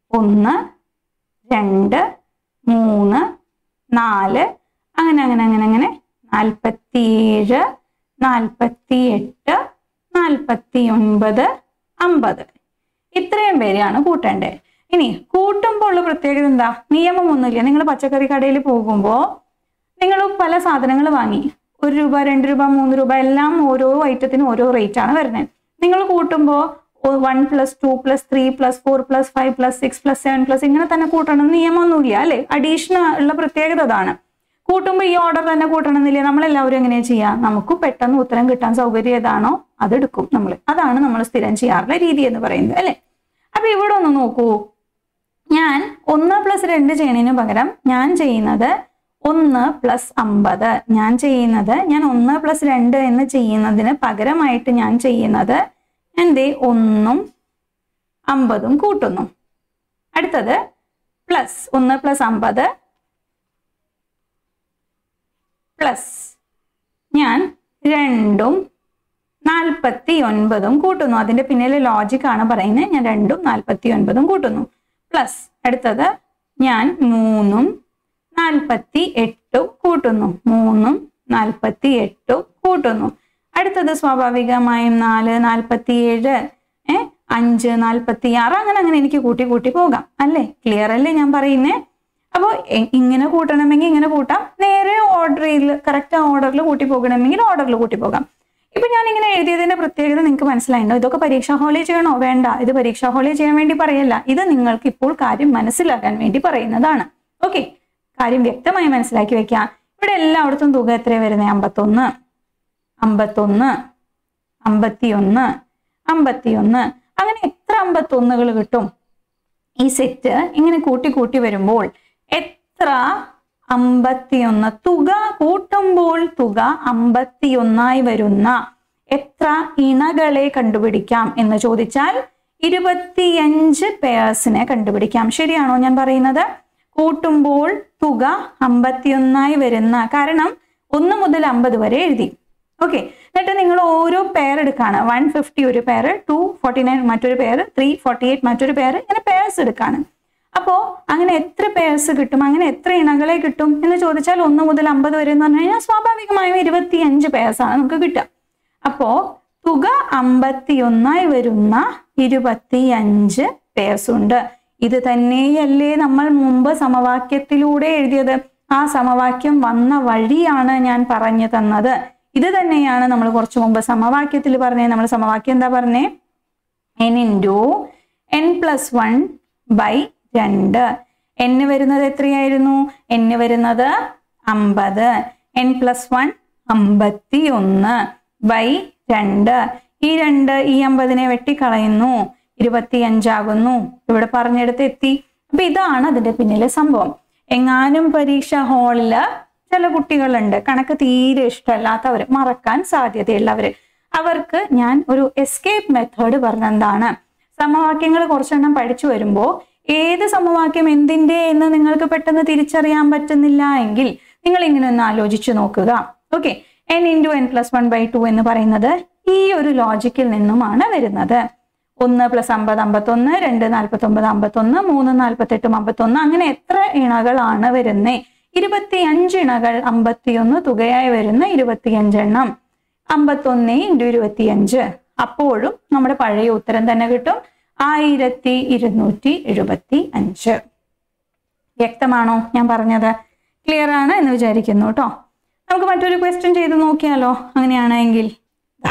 ഒന്ന് രണ്ട് മൂന്ന് നാല് അങ്ങനെ അങ്ങനെ അങ്ങനെ അങ്ങനെ നാൽപ്പത്തിയേഴ് നാൽപ്പത്തി എട്ട് നാൽപ്പത്തി ഒൻപത് അമ്പത് ഇത്രയും പേരെയാണ് കൂട്ടേണ്ടത് ഇനി കൂട്ടുമ്പോൾ ഉള്ള പ്രത്യേകത എന്താ നിയമമൊന്നുമില്ല നിങ്ങൾ പച്ചക്കറി കടയിൽ പോകുമ്പോൾ നിങ്ങൾ പല സാധനങ്ങൾ വാങ്ങി ഒരു രൂപ രണ്ട് രൂപ മൂന്ന് രൂപ എല്ലാം ഓരോ ഐറ്റത്തിനും ഓരോ റേറ്റ് ആണ് വരുന്നത് നിങ്ങൾ കൂട്ടുമ്പോൾ one plus two plus three plus four plus five plus six plus seven plus ഇങ്ങനെ തന്നെ കൂട്ടണം എന്ന് നിയമമൊന്നുമില്ല അല്ലേ അഡീഷണൽ ഉള്ള പ്രത്യേകത അതാണ് കൂട്ടുമ്പോൾ ഈ ഓർഡർ തന്നെ കൂട്ടണമെന്നില്ല നമ്മളെല്ലാവരും എങ്ങനെയാ ചെയ്യുക നമുക്ക് പെട്ടെന്ന് ഉത്തരം കിട്ടാൻ സൗകര്യം ഏതാണോ അതെടുക്കും നമ്മൾ അതാണ് നമ്മൾ സ്ഥിരം ചെയ്യാറുള്ള രീതി എന്ന് പറയുന്നത് അല്ലേ അപ്പൊ ഇവിടെ ഒന്ന് നോക്കൂ ഞാൻ ഒന്ന് പ്ലസ് രണ്ട് ചെയ്യണതിന് പകരം ഞാൻ ചെയ്യുന്നത് ഒന്ന് പ്ലസ് അമ്പത് ഞാൻ ചെയ്യുന്നത് ഞാൻ ഒന്ന് പ്ലസ് രണ്ട് എന്ന് ചെയ്യുന്നതിന് പകരമായിട്ട് ഞാൻ ചെയ്യുന്നത് എന്തേ ഒന്നും അമ്പതും കൂട്ടുന്നു അടുത്തത് പ്ലസ് ഒന്ന് പ്ലസ് അമ്പത് പ്ലസ് ഞാൻ രണ്ടും നാൽപ്പത്തി ഒൻപതും കൂട്ടുന്നു അതിന്റെ പിന്നിലെ ലോജിക് ആണ് പറയുന്നത് ഞാൻ രണ്ടും നാൽപ്പത്തി ഒൻപതും കൂട്ടുന്നു പ്ലസ് അടുത്തത് ഞാൻ മൂന്നും നാൽപ്പത്തി എട്ടും കൂട്ടുന്നു മൂന്നും നാൽപ്പത്തി എട്ടും കൂട്ടുന്നു അടുത്തത് സ്വാഭാവികമായും നാല് നാൽപ്പത്തി ഏഴ് ഏ അഞ്ച് നാൽപ്പത്തി ആറ് അങ്ങനെ അങ്ങനെ എനിക്ക് കൂട്ടി കൂട്ടി പോകാം അല്ലേ ക്ലിയർ അല്ലേ ഞാൻ പറയുന്നേ അപ്പോൾ ഇങ്ങനെ കൂട്ടണമെങ്കിൽ ഇങ്ങനെ കൂട്ടാം നേരെ ഓർഡറിൽ കറക്റ്റ് ഓർഡറിൽ കൂട്ടി പോകണമെങ്കിൽ ഓർഡറിൽ കൂട്ടി പോകാം ഇപ്പൊ ഞാൻ ഇങ്ങനെ എഴുതിയതിന്റെ പ്രത്യേകത നിങ്ങൾക്ക് മനസ്സിലായിട്ടുണ്ടോ ഇതൊക്കെ പരീക്ഷാ ഹാളിൽ ചെയ്യണോ വേണ്ട ഇത് പരീക്ഷാ ഹാളിൽ ചെയ്യാൻ വേണ്ടി പറയല്ല ഇത് നിങ്ങൾക്ക് ഇപ്പോൾ കാര്യം മനസ്സിലാക്കാൻ വേണ്ടി പറയുന്നതാണ് ഓക്കെ കാര്യം വ്യക്തമായി മനസ്സിലാക്കി വെക്കാം ഇവിടെ എല്ലായിടത്തും തുക എത്ര വരുന്നത് അമ്പത്തൊന്ന് അമ്പത്തൊന്ന് അമ്പത്തിയൊന്ന് അമ്പത്തിയൊന്ന് അങ്ങനെ എത്ര അമ്പത്തൊന്നുകൾ കിട്ടും ഈ സെറ്റ് ഇങ്ങനെ കൂട്ടി കൂട്ടി വരുമ്പോൾ എത്ര അമ്പത്തിയൊന്ന് തുക കൂട്ടുമ്പോൾ തുക അമ്പത്തിയൊന്നായി വരുന്ന എത്ര ഇണകളെ കണ്ടുപിടിക്കാം എന്ന് ചോദിച്ചാൽ ഇരുപത്തിയഞ്ച് പേഴ്സിനെ കണ്ടുപിടിക്കാം ശരിയാണോ ഞാൻ പറയുന്നത് കൂട്ടുമ്പോൾ തുക അമ്പത്തിയൊന്നായി വരുന്ന കാരണം ഒന്ന് മുതൽ അമ്പത് വരെ എഴുതി ഓക്കെ എന്നിട്ട് നിങ്ങൾ ഓരോ പെയർ എടുക്കാണ് വൺ ഫിഫ്റ്റി ഒരു പെയർ ടു ഫോർട്ടി നയൻ മറ്റൊരു പെയർ ത്രീ ഫോർട്ടി എയ്റ്റ് മറ്റൊരു പെയർ ഇങ്ങനെ പെയർസ് എടുക്കാണ് അപ്പോ അങ്ങനെ എത്ര പേഴ്സ് കിട്ടും അങ്ങനെ എത്ര ഇണകളെ കിട്ടും എന്ന് ചോദിച്ചാൽ ഒന്ന് മുതൽ അമ്പത് വരെ എന്ന് പറഞ്ഞു കഴിഞ്ഞാൽ സ്വാഭാവികമായും ഇരുപത്തിയഞ്ച് പേഴ്സ് ആണ് നമുക്ക് കിട്ടുക അപ്പോ തുക അമ്പത്തിയൊന്നായി വരുന്ന ഇരുപത്തിയഞ്ച് പേഴ്സ് ഉണ്ട് ഇത് തന്നെയല്ലേ നമ്മൾ മുമ്പ് സമവാക്യത്തിലൂടെ എഴുതിയത് ആ സമവാക്യം വന്ന വഴിയാണ് ഞാൻ പറഞ്ഞു തന്നത് ഇത് തന്നെയാണ് നമ്മൾ കുറച്ചു മുമ്പ് സമവാക്യത്തിൽ പറഞ്ഞേ നമ്മൾ സമവാക്യം എന്താ പറഞ്ഞേ N into N plus one by രണ്ട് എന്ന് വരുന്നത് എത്രയായിരുന്നു എന്ന് വരുന്നത് അമ്പത് എൻ പ്ലസ് വൺ അമ്പത്തി ഒന്ന് ബൈ രണ്ട് ഈ രണ്ട് ഈ അമ്പതിനെ വെട്ടിക്കളയുന്നു ഇരുപത്തി അഞ്ചാകുന്നു ഇവിടെ പറഞ്ഞെടുത്ത് എത്തി അപ്പൊ ഇതാണ് അതിന്റെ പിന്നിലെ സംഭവം എങ്ങാനും പരീക്ഷ ഹാളില് ചില കുട്ടികളുണ്ട് കണക്ക് തീരെ ഇഷ്ടമല്ലാത്തവർ മറക്കാൻ സാധ്യതയുള്ളവര് അവർക്ക് ഞാൻ ഒരു എസ്കേപ്പ് മെത്തേഡ് പറഞ്ഞെന്താണ് സമവാക്യങ്ങൾ കുറച്ചെണ്ണം പഠിച്ചു വരുമ്പോൾ ഏത് സമവാക്യം എന്തിന്റെ എന്ന് നിങ്ങൾക്ക് പെട്ടെന്ന് തിരിച്ചറിയാൻ പറ്റുന്നില്ല എങ്കിൽ നിങ്ങൾ ഇങ്ങനെ ഒന്ന് ആലോചിച്ചു നോക്കുക okay N into N plus one by two എന്ന് പറയുന്നത് ഈ ഒരു ലോജിക്കിൽ നിന്നുമാണ് വരുന്നത് ഒന്ന് പ്ലസ് അമ്പത് അമ്പത്തൊന്ന് രണ്ട് നാൽപ്പത്തി ഒമ്പത് അമ്പത്തൊന്ന് മൂന്ന് നാൽപ്പത്തെട്ടും അമ്പത്തൊന്ന് അങ്ങനെ എത്ര ഇണകളാണ് വരുന്നത് ഇരുപത്തി അഞ്ച് ഇണകൾ അമ്പത്തിയൊന്ന് തുകയായി വരുന്ന ഇരുപത്തിയഞ്ചെണ്ണം അമ്പത്തൊന്ന് ഇൻറ്റു ഇരുപത്തിയഞ്ച് അപ്പോഴും നമ്മുടെ പഴയ ഉത്തരം തന്നെ കിട്ടും ആയിരത്തി ഇരുന്നൂറ്റി എഴുപത്തി അഞ്ച് വ്യക്തമാണോ ഞാൻ പറഞ്ഞത് ക്ലിയർ ആണ് എന്ന് വിചാരിക്കുന്നു കേട്ടോ നമുക്ക് മറ്റൊരു ക്വസ്റ്റ്യൻ ചെയ്ത് നോക്കിയാലോ അങ്ങനെയാണെങ്കിൽ ദാ.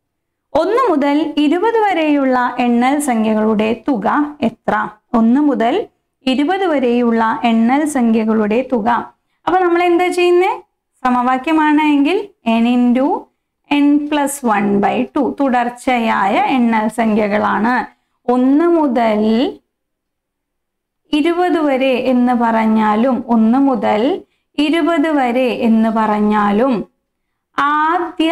ഒന്ന് മുതൽ ഇരുപത് വരെയുള്ള എണ്ണൽ സംഖ്യകളുടെ തുക എത്ര ഒന്ന് മുതൽ ഇരുപത് വരെയുള്ള എണ്ണൽ സംഖ്യകളുടെ തുക അപ്പൊ നമ്മൾ എന്താ ചെയ്യുന്നത് സമവാക്യമാണ് എങ്കിൽ N into N plus one by two തുടർച്ചയായ എണ്ണൽ സംഖ്യകളാണ് ഒന്ന് മുതൽ ഇരുപത് വരെ എന്ന് പറഞ്ഞാലും ഒന്ന് മുതൽ ഇരുപത് വരെ എന്ന് പറഞ്ഞാലും ആദ്യ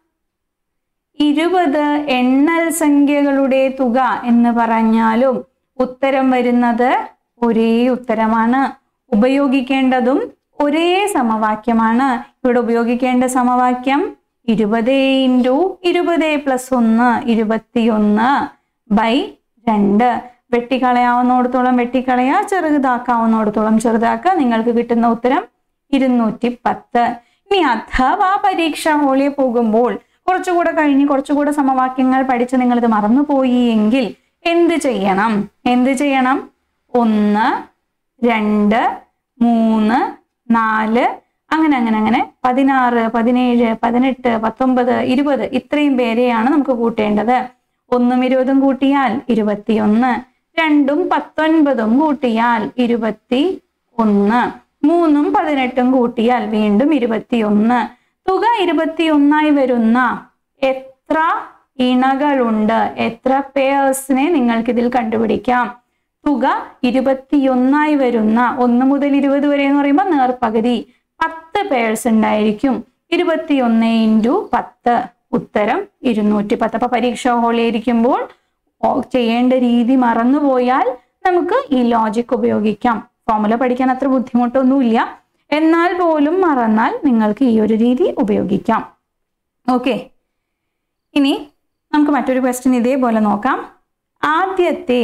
ഇരുപത് എണ്ണൽ സംഖ്യകളുടെ തുക എന്ന് പറഞ്ഞാലും ഉത്തരം വരുന്നത് ഒരേ ഉത്തരമാണ് ഉപയോഗിക്കേണ്ടതും ഒരേ സമവാക്യമാണ് ഇവിടെ ഉപയോഗിക്കേണ്ട സമവാക്യം ഇരുപത് ഇൻറ്റു ഇരുപത് പ്ലസ് ഒന്ന് ഇരുപത്തിയൊന്ന് ബൈ രണ്ട് വെട്ടിക്കളയാവുന്നിടത്തോളം വെട്ടിക്കളയുക ചെറുതാക്കാവുന്നിടത്തോളം ചെറുതാക്കുക നിങ്ങൾക്ക് കിട്ടുന്ന ഉത്തരം ഇരുന്നൂറ്റി പത്ത് ഇനി അഥവാ പരീക്ഷ ഹോളിയെ പോകുമ്പോൾ കുറച്ചുകൂടെ കഴിഞ്ഞ് കുറച്ചുകൂടെ സമവാക്യങ്ങൾ പഠിച്ച് നിങ്ങളിത് മറന്നുപോയി എങ്കിൽ എന്ത് ചെയ്യണം എന്ത് ചെയ്യണം ഒന്ന് രണ്ട് മൂന്ന് നാല് അങ്ങനെ അങ്ങനെ അങ്ങനെ പതിനാറ് പതിനേഴ് പതിനെട്ട് പത്തൊമ്പത് ഇരുപത് ഇത്രയും പേരെയാണ് നമുക്ക് കൂട്ടേണ്ടത് ഒന്നും ഇരുപതും കൂട്ടിയാൽ ഇരുപത്തിയൊന്ന് രണ്ടും പത്തൊൻപതും കൂട്ടിയാൽ ഇരുപത്തി ഒന്ന് മൂന്നും പതിനെട്ടും കൂട്ടിയാൽ വീണ്ടും ഇരുപത്തിയൊന്ന് തുക ഇരുപത്തിയൊന്നായി വരുന്ന എത്ര ഇണകളുണ്ട് എത്ര പേഴ്സിനെ നിങ്ങൾക്കിതിൽ കണ്ടുപിടിക്കാം തുക ഇരുപത്തിയൊന്നായി വരുന്ന ഒന്ന് മുതൽ ഇരുപത് വരെ എന്ന് പറയുമ്പോൾ നേർപകുതി പത്ത് പേഴ്സ് ഉണ്ടായിരിക്കും ഇരുപത്തിയൊന്ന് ഇൻറ്റു പത്ത് ഉത്തരം ഇരുന്നൂറ്റി പത്ത് അപ്പൊ പരീക്ഷ ഹോളിയിരിക്കുമ്പോൾ ചെയ്യേണ്ട രീതി മറന്നുപോയാൽ നമുക്ക് ഈ ലോജിക് ഉപയോഗിക്കാം ഫോമുല പഠിക്കാൻ അത്ര ബുദ്ധിമുട്ടൊന്നുമില്ല എന്നാൽ പോലും മറന്നാൽ നിങ്ങൾക്ക് ഈ ഒരു രീതി ഉപയോഗിക്കാം ഓക്കെ ഇനി നമുക്ക് മറ്റൊരു ക്വസ്റ്റ്യൻ ഇതേപോലെ നോക്കാം ആദ്യത്തെ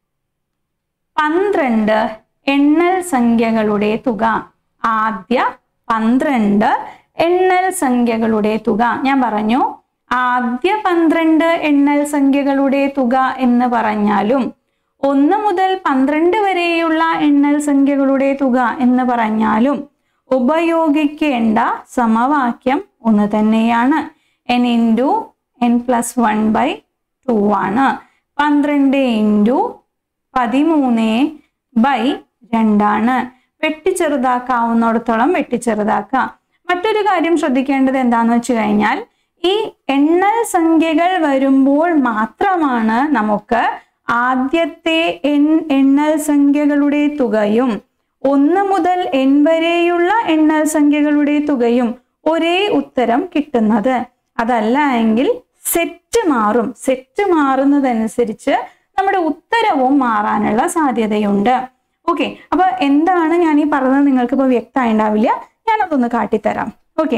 പന്ത്രണ്ട് എണ്ണൽ സംഖ്യകളുടെ തുക ആദ്യ പന്ത്രണ്ട് എണ്ണൽ സംഖ്യകളുടെ തുക ഞാൻ പറഞ്ഞു ആദ്യ പന്ത്രണ്ട് എണ്ണൽ സംഖ്യകളുടെ തുക എന്ന് പറഞ്ഞാലും ഒന്ന് മുതൽ പന്ത്രണ്ട് വരെയുള്ള എണ്ണൽ സംഖ്യകളുടെ തുക എന്ന് പറഞ്ഞാലും ഉപയോഗിക്കേണ്ട സമവാക്യം ഒന്ന് തന്നെയാണ് N into N plus one by two ആണ് പന്ത്രണ്ട് ഇൻറ്റു പതിമൂന്ന് ബൈ രണ്ടാണ് വെട്ടിച്ചെറുതാക്കാവുന്നിടത്തോളം വെട്ടിച്ചെറുതാക്കുക മറ്റൊരു കാര്യം ശ്രദ്ധിക്കേണ്ടത് എന്താണെന്ന് വെച്ച് കഴിഞ്ഞാൽ ഈ എണ്ണൽ സംഖ്യകൾ വരുമ്പോൾ മാത്രമാണ് നമുക്ക് ആദ്യത്തെ എൺ എണ്ണൽ സംഖ്യകളുടെ തുകയും ഒന്ന് മുതൽ എൻ വരെയുള്ള എണ്ണൽ സംഖ്യകളുടെ തുകയും ഒരേ ഉത്തരം കിട്ടുന്നത് അതല്ല എങ്കിൽ സെറ്റ് മാറും സെറ്റ് മാറുന്നതനുസരിച്ച് നമ്മുടെ ഉത്തരവും മാറാനുള്ള സാധ്യതയുണ്ട് ഓക്കെ അപ്പൊ എന്താണ് ഞാൻ ഈ പറഞ്ഞത് നിങ്ങൾക്ക് ഇപ്പൊ വ്യക്തമായി ഉണ്ടാവില്ല ഞാനതൊന്ന് കാട്ടിത്തരാം ഓക്കെ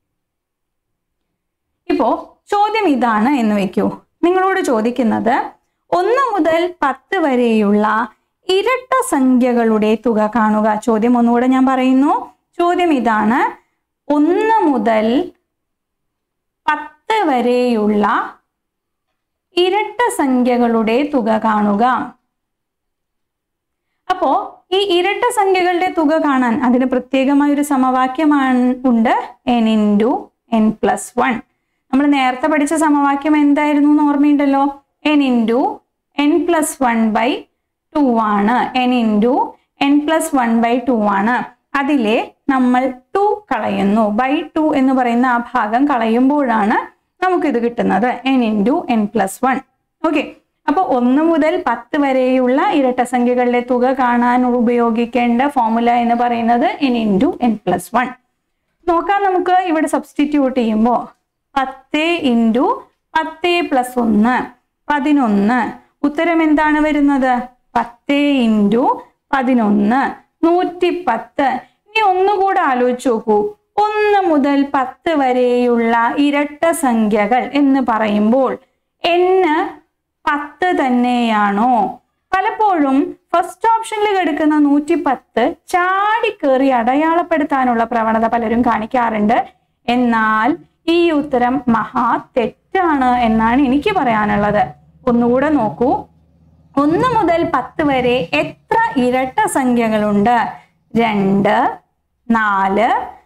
ഇപ്പോ ചോദ്യം ഇതാണ് എന്ന് വെക്കൂ നിങ്ങളോട് ചോദിക്കുന്നത് ഒന്ന് മുതൽ പത്ത് വരെയുള്ള ഇരട്ട സംഖ്യകളുടെ തുക കാണുക ചോദ്യം ഒന്നുകൂടെ ഞാൻ പറയുന്നു ചോദ്യം ഇതാണ് ഒന്ന് മുതൽ പത്ത് വരെയുള്ള ഇരട്ട സംഖ്യകളുടെ തുക കാണുക അപ്പോ ഈ ഇരട്ട സംഖ്യകളുടെ തുക കാണാൻ അതിന് പ്രത്യേകമായ ഒരു സമവാക്യമാണ് ഉണ്ട് N into N plus one നമ്മൾ നേരത്തെ പഠിച്ച സമവാക്യം എന്തായിരുന്നു എന്ന് ഓർമ്മയുണ്ടല്ലോ N into N plus one by two ആണ് N into N plus one by two ആണ് അതിലെ നമ്മൾ ടു കളയുന്നു ബൈ ടു എന്ന് പറയുന്ന ആ ഭാഗം കളയുമ്പോഴാണ് നമുക്കിത് കിട്ടുന്നത് N into N plus one okay അപ്പോൾ ഒന്ന് മുതൽ പത്ത് വരെയുള്ള ഇരട്ട സംഖ്യകളുടെ തുക കാണാൻ ഉപയോഗിക്കേണ്ട ഫോമുല എന്ന് പറയുന്നത് N into N plus one നോക്കാം നമുക്ക് ഇവിടെ സബ്സ്റ്റിറ്റ്യൂട്ട് ചെയ്യുമ്പോൾ പത്ത് ഇൻറ്റു പത്ത് പ്ലസ് ഒന്ന് പതിനൊന്ന് ഉത്തരം എന്താണ് വരുന്നത് പത്ത് ഇൻറ്റു പതിനൊന്ന് നൂറ്റി പത്ത് ഇനി ഒന്നുകൂടെ ആലോചിച്ച് നോക്കൂ ഒന്ന് മുതൽ പത്ത് വരെയുള്ള ഇരട്ട സംഖ്യകൾ എന്ന് പറയുമ്പോൾ എന്ന് പത്ത് തന്നെയാണോ പലപ്പോഴും ഫസ്റ്റ് ഓപ്ഷനിൽ കിടക്കുന്ന നൂറ്റി പത്ത് ചാടിക്കേറി അടയാളപ്പെടുത്താനുള്ള പ്രവണത പലരും കാണിക്കാറുണ്ട് എന്നാൽ ഈ ഉത്തരം മഹാ തെറ്റാണ് എന്നാണ് എനിക്ക് പറയാനുള്ളത് ഒന്നുകൂടെ നോക്കൂ ഒന്ന് മുതൽ പത്ത് വരെ എത്ര ഇരട്ട സംഖ്യകളുണ്ട് രണ്ട് നാല്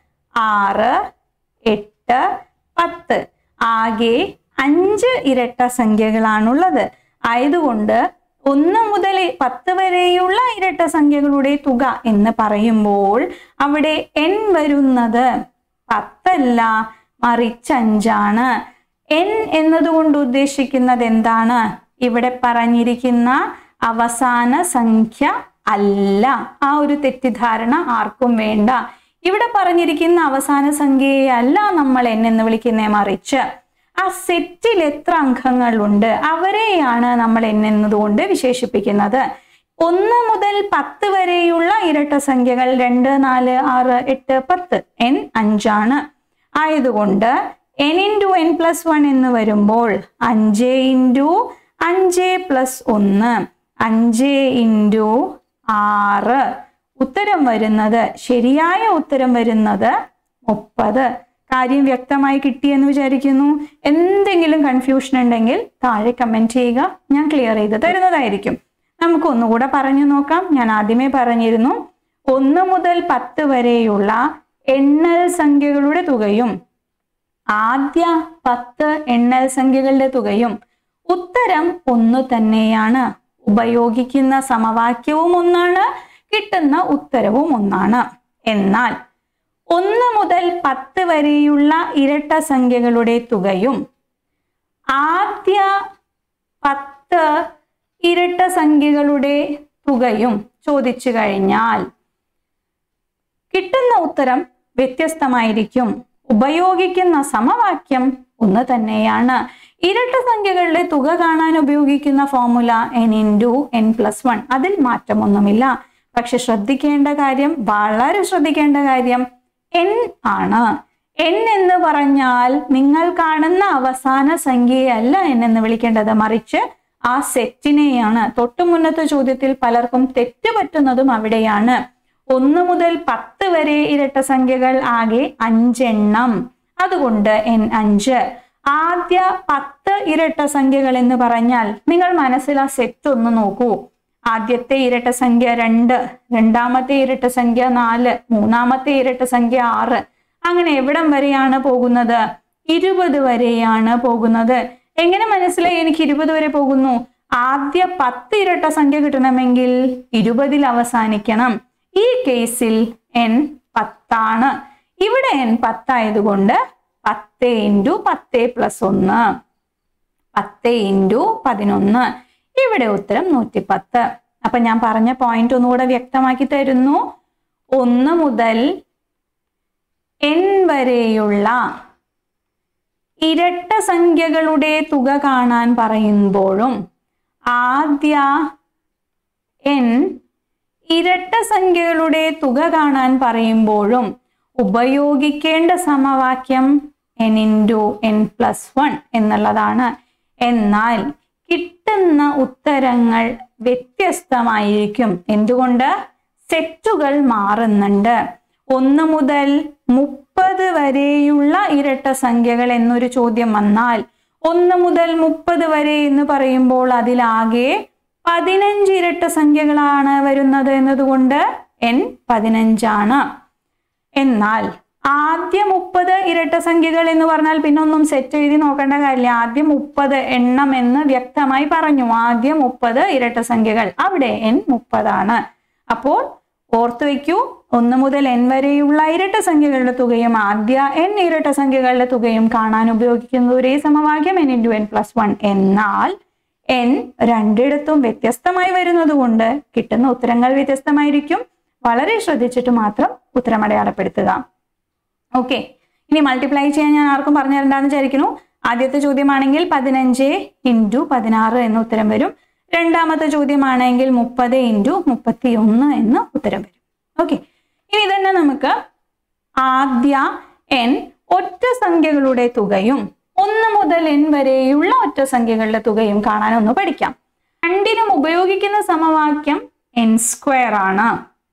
ആറ് എട്ട് പത്ത് ആകെ അഞ്ച് ഇരട്ട സംഖ്യകളാണുള്ളത് ആയതുകൊണ്ട് ഒന്ന് മുതൽ പത്ത് വരെയുള്ള ഇരട്ട സംഖ്യകളുടെ തുക എന്ന് പറയുമ്പോൾ അവിടെ എൻ വരുന്നത് പത്തല്ല മറിച്ച് അഞ്ചാണ് എൻ എന്നതുകൊണ്ട് ഉദ്ദേശിക്കുന്നത് എന്താണ് ഇവിടെ പറഞ്ഞിരിക്കുന്ന അവസാന സംഖ്യ അല്ല ആ ഒരു തെറ്റിദ്ധാരണ ആർക്കും വേണ്ട ഇവിടെ പറഞ്ഞിരിക്കുന്ന അവസാന സംഖ്യയെ അല്ല നമ്മൾ എൻ എന്ന് വിളിക്കുന്നേ മറിച്ച് ആ സെറ്റിൽ എത്ര അംഗങ്ങളുണ്ട് അവരെയാണ് നമ്മൾ എൻ എന്നതുകൊണ്ട് വിശേഷിപ്പിക്കുന്നത് ഒന്ന് മുതൽ പത്ത് വരെയുള്ള ഇരട്ട സംഖ്യകൾ രണ്ട് നാല് ആറ് എട്ട് പത്ത് എൻ അഞ്ചാണ് ആയതുകൊണ്ട് N into N plus one എന്ന് വരുമ്പോൾ അഞ്ച് ഇൻറ്റു അഞ്ച് പ്ലസ് ഒന്ന് അഞ്ച് ഇൻറ്റു ആറ് ഉത്തരം വരുന്നത് ശരിയായ ഉത്തരം വരുന്നത് മുപ്പത് കാര്യം വ്യക്തമായി കിട്ടിയെന്ന് വിചാരിക്കുന്നു എന്തെങ്കിലും കൺഫ്യൂഷൻ ഉണ്ടെങ്കിൽ താഴെ കമന്റ് ചെയ്യുക ഞാൻ ക്ലിയർ ചെയ്ത് തരുന്നതായിരിക്കും നമുക്ക് ഒന്നുകൂടെ പറഞ്ഞു നോക്കാം ഞാൻ ആദ്യമേ പറഞ്ഞിരുന്നു ഒന്ന് മുതൽ പത്ത് വരെയുള്ള എണ്ണൽ സംഖ്യകളുടെ തുകയും ആദ്യ പത്ത് എണ്ണൽ സംഖ്യകളുടെ തുകയും ഉത്തരം ഒന്നു തന്നെയാണ് ഉപയോഗിക്കുന്ന സമവാക്യവും ഒന്നാണ് കിട്ടുന്ന ഉത്തരവും ഒന്നാണ് എന്നാൽ ഒന്ന് മുതൽ പത്ത് വരെയുള്ള ഇരട്ട സംഖ്യകളുടെ തുകയും ആദ്യ പത്ത് ഇരട്ട സംഖ്യകളുടെ തുകയും ചോദിച്ചു കഴിഞ്ഞാൽ കിട്ടുന്ന ഉത്തരം വ്യത്യസ്തമായിരിക്കും ഉപയോഗിക്കുന്ന സമവാക്യം ഒന്ന് തന്നെയാണ് ഇരട്ട സംഖ്യകളുടെ തുക കാണാൻ ഉപയോഗിക്കുന്ന formula N into N plus one അതിൽ മാറ്റമൊന്നുമില്ല പക്ഷെ ശ്രദ്ധിക്കേണ്ട കാര്യം വളരെ ശ്രദ്ധിക്കേണ്ട കാര്യം എൻ ആണ് എൻ എന്ന് പറഞ്ഞാൽ നിങ്ങൾ കാണുന്ന അവസാന സംഖ്യയല്ല എൻ എന്ന് വിളിക്കേണ്ടത് മറിച്ച് ആ സെറ്റിനെയാണ് തൊട്ടു മുന്നത്തെ ചോദ്യത്തിൽ പലർക്കും തെറ്റ് പറ്റുന്നതും അവിടെയാണ് ഒന്ന് മുതൽ പത്ത് വരെ ഇരട്ട സംഖ്യകൾ ആകെ അഞ്ചെണ്ണം അതുകൊണ്ട് എൻ അഞ്ച് ആദ്യ പത്ത് ഇരട്ട സംഖ്യകൾ എന്ന് പറഞ്ഞാൽ നിങ്ങൾ മനസ്സിൽ ആ സെറ്റ് ഒന്ന് നോക്കൂ ആദ്യത്തെ ഇരട്ട സംഖ്യ രണ്ട് രണ്ടാമത്തെ ഇരട്ട സംഖ്യ നാല് മൂന്നാമത്തെ ഇരട്ട സംഖ്യ ആറ് അങ്ങനെ എവിടം വരെയാണ് പോകുന്നത് ഇരുപത് വരെയാണ് പോകുന്നത് എങ്ങനെ മനസ്സിലായി എനിക്ക് ഇരുപത് വരെ പോകുന്നു ആദ്യ പത്ത് ഇരട്ട സംഖ്യ കിട്ടണമെങ്കിൽ ഇരുപതിൽ അവസാനിക്കണം ഈ കേസിൽ എൻ പത്താണ് ഇവിടെ എൻ പത്തായതുകൊണ്ട് പത്ത് ഇൻറ്റു പത്ത് പ്ലസ് ഒന്ന് പത്ത് ഇൻറ്റു പതിനൊന്ന് ഇവിടെ ഉത്തരം നൂറ്റി പത്ത് അപ്പൊ ഞാൻ പറഞ്ഞ പോയിന്റ് ഒന്നുകൂടെ വ്യക്തമാക്കി തരുന്നു ഒന്ന് മുതൽ എൻ വരെയുള്ള ഇരട്ട സംഖ്യകളുടെ തുക കാണാൻ പറയുമ്പോഴും ആദ്യ എൻ ഇരട്ട സംഖ്യകളുടെ തുക കാണാൻ പറയുമ്പോഴും ഉപയോഗിക്കേണ്ട സമവാക്യം N into N plus one എന്നുള്ളതാണ് എന്നാൽ കിട്ടുന്ന ഉത്തരങ്ങൾ വ്യത്യസ്തമായിരിക്കും എന്തുകൊണ്ട് സെറ്റുകൾ മാറുന്നുണ്ട് ഒന്ന് മുതൽ മുപ്പത് വരെയുള്ള ഇരട്ട സംഖ്യകൾ എന്നൊരു ചോദ്യം വന്നാൽ ഒന്ന് മുതൽ മുപ്പത് വരെ എന്ന് പറയുമ്പോൾ അതിലാകെ പതിനഞ്ച് ഇരട്ട സംഖ്യകളാണ് വരുന്നത് എന്നതുകൊണ്ട് എൻ പതിനഞ്ചാണ് എന്നാൽ ആദ്യ മുപ്പത് ഇരട്ട സംഖ്യകൾ എന്ന് പറഞ്ഞാൽ പിന്നെ ഒന്നും സെറ്റ് എഴുതി നോക്കേണ്ട കാര്യമില്ല ആദ്യം മുപ്പത് എണ്ണം എന്ന് വ്യക്തമായി പറഞ്ഞു ആദ്യം മുപ്പത് ഇരട്ട സംഖ്യകൾ അവിടെ എൻ മുപ്പതാണ് അപ്പോൾ ഓർത്തു വയ്ക്കൂ ഒന്ന് മുതൽ എൻ വരെയുള്ള ഇരട്ട സംഖ്യകളുടെ തുകയും ആദ്യ എൻ ഇരട്ട സംഖ്യകളുടെ തുകയും കാണാൻ ഉപയോഗിക്കുന്ന ഒരേ സമവാക്യം N into N plus one എന്നാൽ എൻ രണ്ടിടത്തും വ്യത്യസ്തമായി വരുന്നത് കൊണ്ട് കിട്ടുന്ന ഉത്തരങ്ങൾ വ്യത്യസ്തമായിരിക്കും വളരെ ശ്രദ്ധിച്ചിട്ട് മാത്രം ഉത്തരം അടയാളപ്പെടുത്തുക ഓക്കെ ഇനി മൾട്ടിപ്ലൈ ചെയ്യാൻ ഞാൻ ആർക്കും പറഞ്ഞു തരണ്ടെന്ന് വിചാരിക്കുന്നു ആദ്യത്തെ ചോദ്യമാണെങ്കിൽ പതിനഞ്ച് ഇൻറ്റു പതിനാറ് എന്ന ഉത്തരം വരും രണ്ടാമത്തെ ചോദ്യമാണെങ്കിൽ മുപ്പത് ഇൻറ്റു മുപ്പത്തി ഒന്ന് എന്ന് ഉത്തരം വരും ഓക്കെ ഇനി തന്നെ നമുക്ക് ആദ്യ എൻ ഒറ്റ സംഖ്യകളുടെ തുകയും ഒന്ന് മുതൽ എൻ വരെയുള്ള ഒറ്റ സംഖ്യകളുടെ തുകയും കാണാൻ ഒന്ന് പഠിക്കാം രണ്ടിനും ഉപയോഗിക്കുന്ന സമവാക്യം എൻ സ്ക്വയർ ആണ്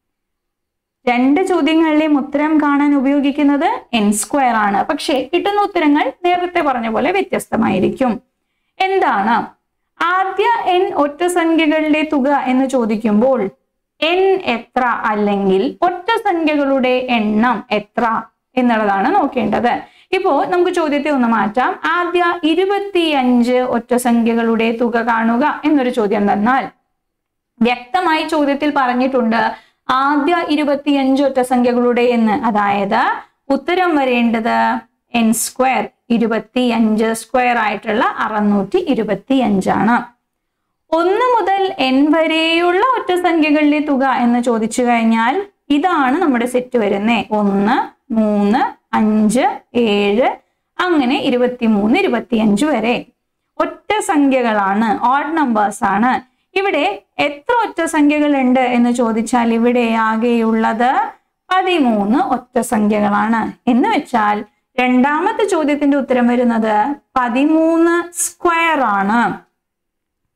രണ്ട് ചോദ്യങ്ങളിലെയും ഉത്തരം കാണാൻ ഉപയോഗിക്കുന്നത് എൻ സ്ക്വയർ ആണ് പക്ഷേ കിട്ടുന്ന ഉത്തരങ്ങൾ നേരത്തെ പറഞ്ഞ പോലെ വ്യത്യസ്തമായിരിക്കും എന്താണ് ആദ്യ എൻ ഒറ്റ സംഖ്യകളുടെ തുക എന്ന് ചോദിക്കുമ്പോൾ എൻ എത്ര അല്ലെങ്കിൽ ഒറ്റ സംഖ്യകളുടെ എണ്ണം എത്ര എന്നുള്ളതാണ് നോക്കേണ്ടത് ഇപ്പോ നമുക്ക് ചോദ്യത്തെ ഒന്ന് മാറ്റാം ആദ്യ ഇരുപത്തിയഞ്ച് ഒറ്റ സംഖ്യകളുടെ തുക കാണുക എന്നൊരു ചോദ്യം തന്നാൽ വ്യക്തമായി ചോദ്യത്തിൽ പറഞ്ഞിട്ടുണ്ട് ആദ്യ ഇരുപത്തിയഞ്ച് ഒറ്റ സംഖ്യകളുടെ എന്ന് അതായത് ഉത്തരം വരേണ്ടത് എൻ സ്ക്വയർ ഇരുപത്തിയഞ്ച് സ്ക്വയർ ആയിട്ടുള്ള അറുന്നൂറ്റി ഇരുപത്തി അഞ്ചാണ് ഒന്ന് മുതൽ എൻ വരെയുള്ള ഒറ്റ സംഖ്യകളുടെ തുക എന്ന് ചോദിച്ചു കഴിഞ്ഞാൽ ഇതാണ് നമ്മുടെ സെറ്റ് വരുന്നത് ഒന്ന് മൂന്ന് അഞ്ച് ഏഴ് അങ്ങനെ ഇരുപത്തിമൂന്ന് ഇരുപത്തിയഞ്ച് വരെ ഒറ്റ സംഖ്യകളാണ് ഓഡ് നമ്പേഴ്സ് ആണ് ഇവിടെ എത്ര ഒറ്റ സംഖ്യകൾ ഉണ്ട് എന്ന് ചോദിച്ചാൽ ഇവിടെ ആകെയുള്ളത് പതിമൂന്ന് ഒറ്റ സംഖ്യകളാണ് എന്ന് വെച്ചാൽ രണ്ടാമത്തെ ചോദ്യത്തിന്റെ ഉത്തരം വരുന്നത് പതിമൂന്ന് സ്ക്വയർ ആണ്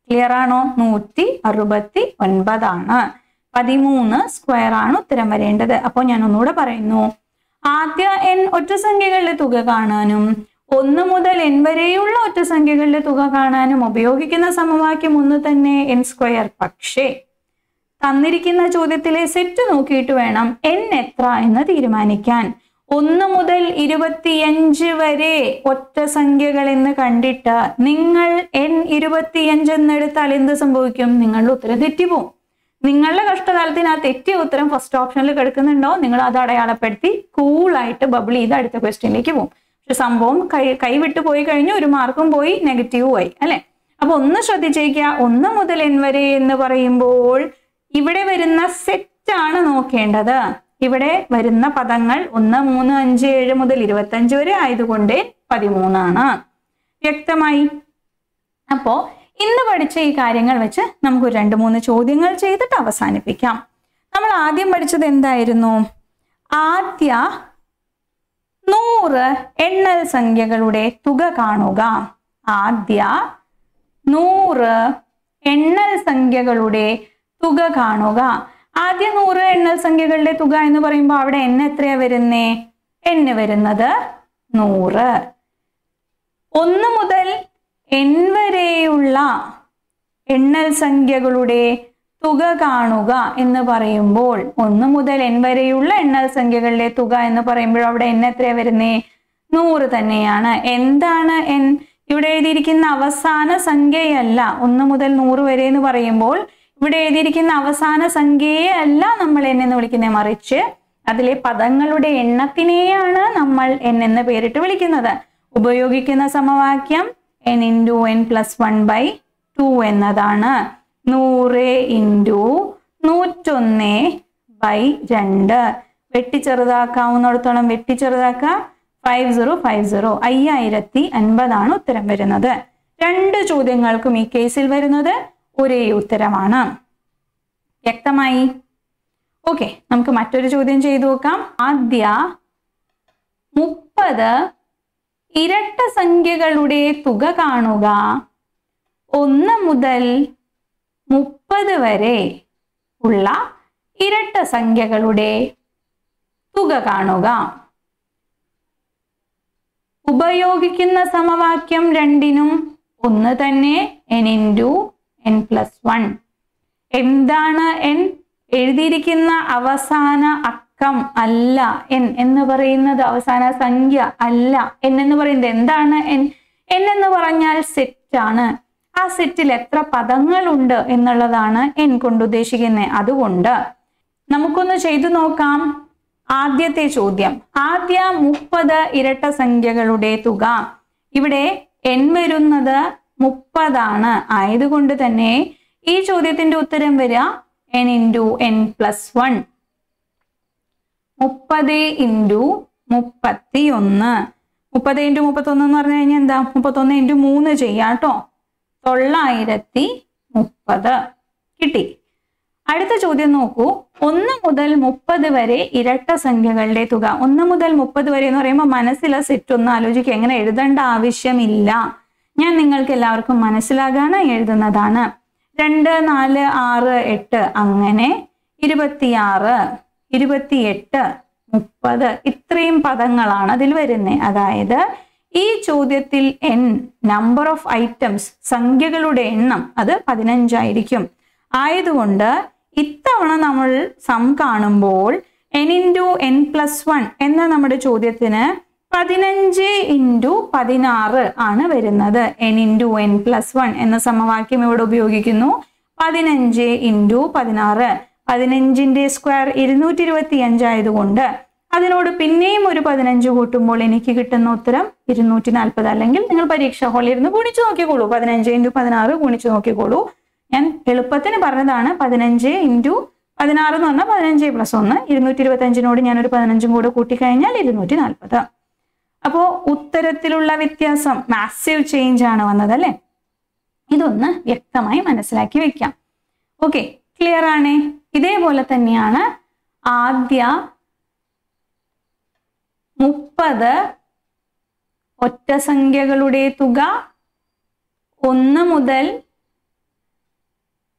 ക്ലിയർ ആണോ നൂറ്റി അറുപത്തി ഒൻപതാണ് പതിമൂന്ന് സ്ക്വയർ ആണ് ഉത്തരം വരേണ്ടത് അപ്പോൾ ഞാൻ ഒന്നുകൂടെ പറയുന്നു ആദ്യ എൻ ഒറ്റസംഖ്യകളുടെ തുക കാണാനും ഒന്ന് മുതൽ എൻ വരെയുള്ള ഒറ്റസംഖ്യകളുടെ തുക കാണാനും ഉപയോഗിക്കുന്ന സമവാക്യം ഒന്ന് തന്നെ എൻ സ്ക്വയർ പക്ഷേ തന്നിരിക്കുന്ന ചോദ്യത്തിലെ സെറ്റ് നോക്കിയിട്ട് വേണം എൻ എത്ര എന്ന് തീരുമാനിക്കാൻ ഒന്ന് മുതൽ ഇരുപത്തിയഞ്ച് വരെ ഒറ്റ സംഖ്യകൾ എന്ന് കണ്ടിട്ട് നിങ്ങൾ എൻ ഇരുപത്തിയഞ്ച് എന്നെടുത്താൽ എന്ത് സംഭവിക്കും നിങ്ങളുടെ ഉത്തരം തെറ്റിപ്പോവും നിങ്ങളുടെ കഷ്ടകാലത്തിന് ആ തെറ്റിയ ഉത്തരം ഫസ്റ്റ് ഓപ്ഷനിൽ കിടക്കുന്നുണ്ടോ നിങ്ങൾ അത് അടയാളപ്പെടുത്തി കൂളായിട്ട് ബബിൾ ചെയ്ത് അടുത്ത ക്വസ്റ്റ്യനിലേക്ക് പോകും പക്ഷെ സംഭവം കൈ കൈവിട്ട് പോയി കഴിഞ്ഞു ഒരു മാർക്കും പോയി നെഗറ്റീവും ആയി അല്ലെ അപ്പൊ ഒന്ന് ശ്രദ്ധിച്ചേക്കുക ഒന്ന് മുതൽ എൻ വരെ എന്ന് പറയുമ്പോൾ ഇവിടെ വരുന്ന സെറ്റാണ് നോക്കേണ്ടത് ഇവിടെ വരുന്ന പദങ്ങൾ ഒന്ന് മൂന്ന് അഞ്ച് ഏഴ് മുതൽ ഇരുപത്തഞ്ച് വരെ ആയതുകൊണ്ട് പതിമൂന്നാണ് വ്യക്തമായി അപ്പോ ഇന്ന് പഠിച്ച ഈ കാര്യങ്ങൾ വെച്ച് നമുക്ക് ഒരു രണ്ട് മൂന്ന് ചോദ്യങ്ങൾ ചെയ്തിട്ട് അവസാനിപ്പിക്കാം നമ്മൾ ആദ്യം പഠിച്ചത് എന്തായിരുന്നു ആദ്യ നൂറ് എണ്ണൽ സംഖ്യകളുടെ തുക കാണുക ആദ്യ നൂറ് എണ്ണൽ സംഖ്യകളുടെ തുക കാണുക ആദ്യ നൂറ് എണ്ണൽ സംഖ്യകളുടെ തുക എന്ന് പറയുമ്പോൾ അവിടെ എൻ എത്രയാ വരുന്നേ എന്ന് വരുന്നത് നൂറ് ഒന്ന് മുതൽ എൻ വരെയുള്ള എണ്ണൽ സംഖ്യകളുടെ തുക കാണുക എന്ന് പറയുമ്പോൾ ഒന്ന് മുതൽ എൻ വരെയുള്ള എണ്ണൽ സംഖ്യകളുടെ തുക എന്ന് പറയുമ്പോൾ അവിടെ എൻ എത്രയാ വരുന്നേ നൂറ് തന്നെയാണ് എന്താണ് എൻ ഇവിടെ എഴുതിയിരിക്കുന്ന അവസാന സംഖ്യയല്ല ഒന്ന് മുതൽ നൂറ് വരെ എന്ന് പറയുമ്പോൾ ഇവിടെ എഴുതിയിരിക്കുന്ന അവസാന സംഖ്യയെ അല്ല നമ്മൾ എൻ എന്ന് വിളിക്കുന്നത് മറിച്ച് അതിലെ പദങ്ങളുടെ എണ്ണത്തിനെയാണ് നമ്മൾ എൻ എന്ന് പേരിട്ട് വിളിക്കുന്നത് ഉപയോഗിക്കുന്ന സമവാക്യം N into N plus one by two എന്നതാണ് നൂറ് ഇൻറ്റു നൂറ്റൊന്ന് ബൈ രണ്ട് വെട്ടി ചെറുതാക്കാവുന്നിടത്തോളം വെട്ടി ചെറുതാക്കാം ഫൈവ് സീറോ ഫൈവ് സീറോ അയ്യായിരത്തി അൻപതാണ് ഉത്തരം വരുന്നത് രണ്ട് ചോദ്യങ്ങൾക്കും ഈ കേസിൽ വരുന്നത് ഒരേ ഉത്തരമാണ് വ്യക്തമായി ഓക്കെ നമുക്ക് മറ്റൊരു ചോദ്യം ചെയ്തു നോക്കാം ആദ്യ മുപ്പത് ഇരട്ട സംഖ്യകളുടെ തുക കാണുക ഒന്ന് മുതൽ മുപ്പത് വരെ ഉള്ള ഇരട്ട സംഖ്യകളുടെ തുക കാണുക ഉപയോഗിക്കുന്ന സമവാക്യം രണ്ടിനും ഒന്ന് തന്നെ N into N plus one എന്താണ് എൻ എഴുതിയിരിക്കുന്ന അവസാന അക്കം അല്ല എൻ എന്ന് പറയുന്നത് അവസാന സംഖ്യ അല്ല എൻ എന്ന് പറയുന്നത് എന്താണ് എൻ എൻ എന്ന് പറഞ്ഞാൽ സെറ്റാണ് ആ സെറ്റിൽ എത്ര പദങ്ങളുണ്ട് എന്നുള്ളതാണ് എൻ കൊണ്ട് ഉദ്ദേശിക്കുന്നത് അതുകൊണ്ട് നമുക്കൊന്ന് ചെയ്തു നോക്കാം ആദ്യത്തെ ചോദ്യം ആദ്യ മുപ്പത് ഇരട്ട സംഖ്യകളുടെ തുക ഇവിടെ എൻ വരുന്നത് മുപ്പതാണ് ആയതുകൊണ്ട് തന്നെ ഈ ചോദ്യത്തിന്റെ ഉത്തരം വരിക N into N plus one മുപ്പത് ഇൻറ്റു മുപ്പത്തി ഒന്ന് മുപ്പത് ഇൻറ്റു മുപ്പത്തൊന്ന് എന്ന് പറഞ്ഞു കഴിഞ്ഞാൽ എന്താ മുപ്പത്തൊന്ന് ഇൻറ്റു മൂന്ന് ചെയ്യാം കേട്ടോ തൊള്ളായിരത്തി മുപ്പത് കിട്ടി അടുത്ത ചോദ്യം നോക്കൂ ഒന്ന് മുതൽ മുപ്പത് വരെ ഇരട്ട സംഖ്യകളുടെ തുക ഒന്ന് മുതൽ മുപ്പത് വരെ എന്ന് പറയുമ്പോൾ മനസ്സിലെ സെറ്റ് ഒന്ന് ആലോചിക്കുക എങ്ങനെ എഴുതേണ്ട ആവശ്യമില്ല ഞാൻ നിങ്ങൾക്ക് എല്ലാവർക്കും മനസ്സിലാകാൻ എഴുതുന്നതാണ് രണ്ട് നാല് ആറ് എട്ട് അങ്ങനെ ഇരുപത്തിയാറ് ഇരുപത്തിയെട്ട് മുപ്പത് ഇത്രയും പദങ്ങളാണ് അതിൽ വരുന്നത് അതായത് ഈ ചോദ്യത്തിൽ എൻ നമ്പർ ഓഫ് ഐറ്റംസ് സംഖ്യകളുടെ എണ്ണം അത് പതിനഞ്ചായിരിക്കും ആയതുകൊണ്ട് ഇത്തവണ നമ്മൾ സം കാണുമ്പോൾ N into N plus one എന്ന നമ്മുടെ ചോദ്യത്തിന് പതിനഞ്ച് ഇൻറ്റു പതിനാറ് ആണ് വരുന്നത് N into N plus one എന്ന സമവാക്യം ഇവിടെ ഉപയോഗിക്കുന്നു പതിനഞ്ച് ഇൻറ്റു പതിനാറ് പതിനഞ്ചിന്റെ സ്ക്വയർ ഇരുന്നൂറ്റി ഇരുപത്തി അഞ്ചായതുകൊണ്ട് അതിനോട് പിന്നെയും ഒരു പതിനഞ്ച് കൂട്ടുമ്പോൾ എനിക്ക് കിട്ടുന്ന ഉത്തരം ഇരുന്നൂറ്റി നാൽപ്പത് അല്ലെങ്കിൽ നിങ്ങൾ പരീക്ഷ ഹാളിൽ ഇരുന്ന് ഗുണിച്ചു നോക്കിക്കോളൂ പതിനഞ്ച് ഇൻറ്റു പതിനാറ് ഗുണിച്ചു നോക്കിക്കോളൂ ഞാൻ എളുപ്പത്തിന് പറഞ്ഞതാണ് പതിനഞ്ച് ഇൻറ്റു പതിനാറ് എന്ന് പറഞ്ഞാൽ പതിനഞ്ച് പ്ലസ് ഒന്ന് ഇരുന്നൂറ്റി ഇരുപത്തി അഞ്ചിനോട് ഞാനൊരു പതിനഞ്ചും കൂടെ കൂട്ടിക്കഴിഞ്ഞാൽ ഇരുന്നൂറ്റി നാൽപ്പത് അപ്പോൾ ഉത്തരത്തിലുള്ള വ്യത്യാസം മാസീവ് ചേഞ്ച് ആണ് വന്നത് അല്ലേ ഇതൊന്ന് വ്യക്തമായി മനസ്സിലാക്കി വെക്കാം ഓക്കെ ക്ലിയർ ആണേ ഇതേപോലെ തന്നെയാണ് ആദ്യ മുപ്പത് ഒറ്റ സംഖ്യകളുടെ തുക ഒന്ന് മുതൽ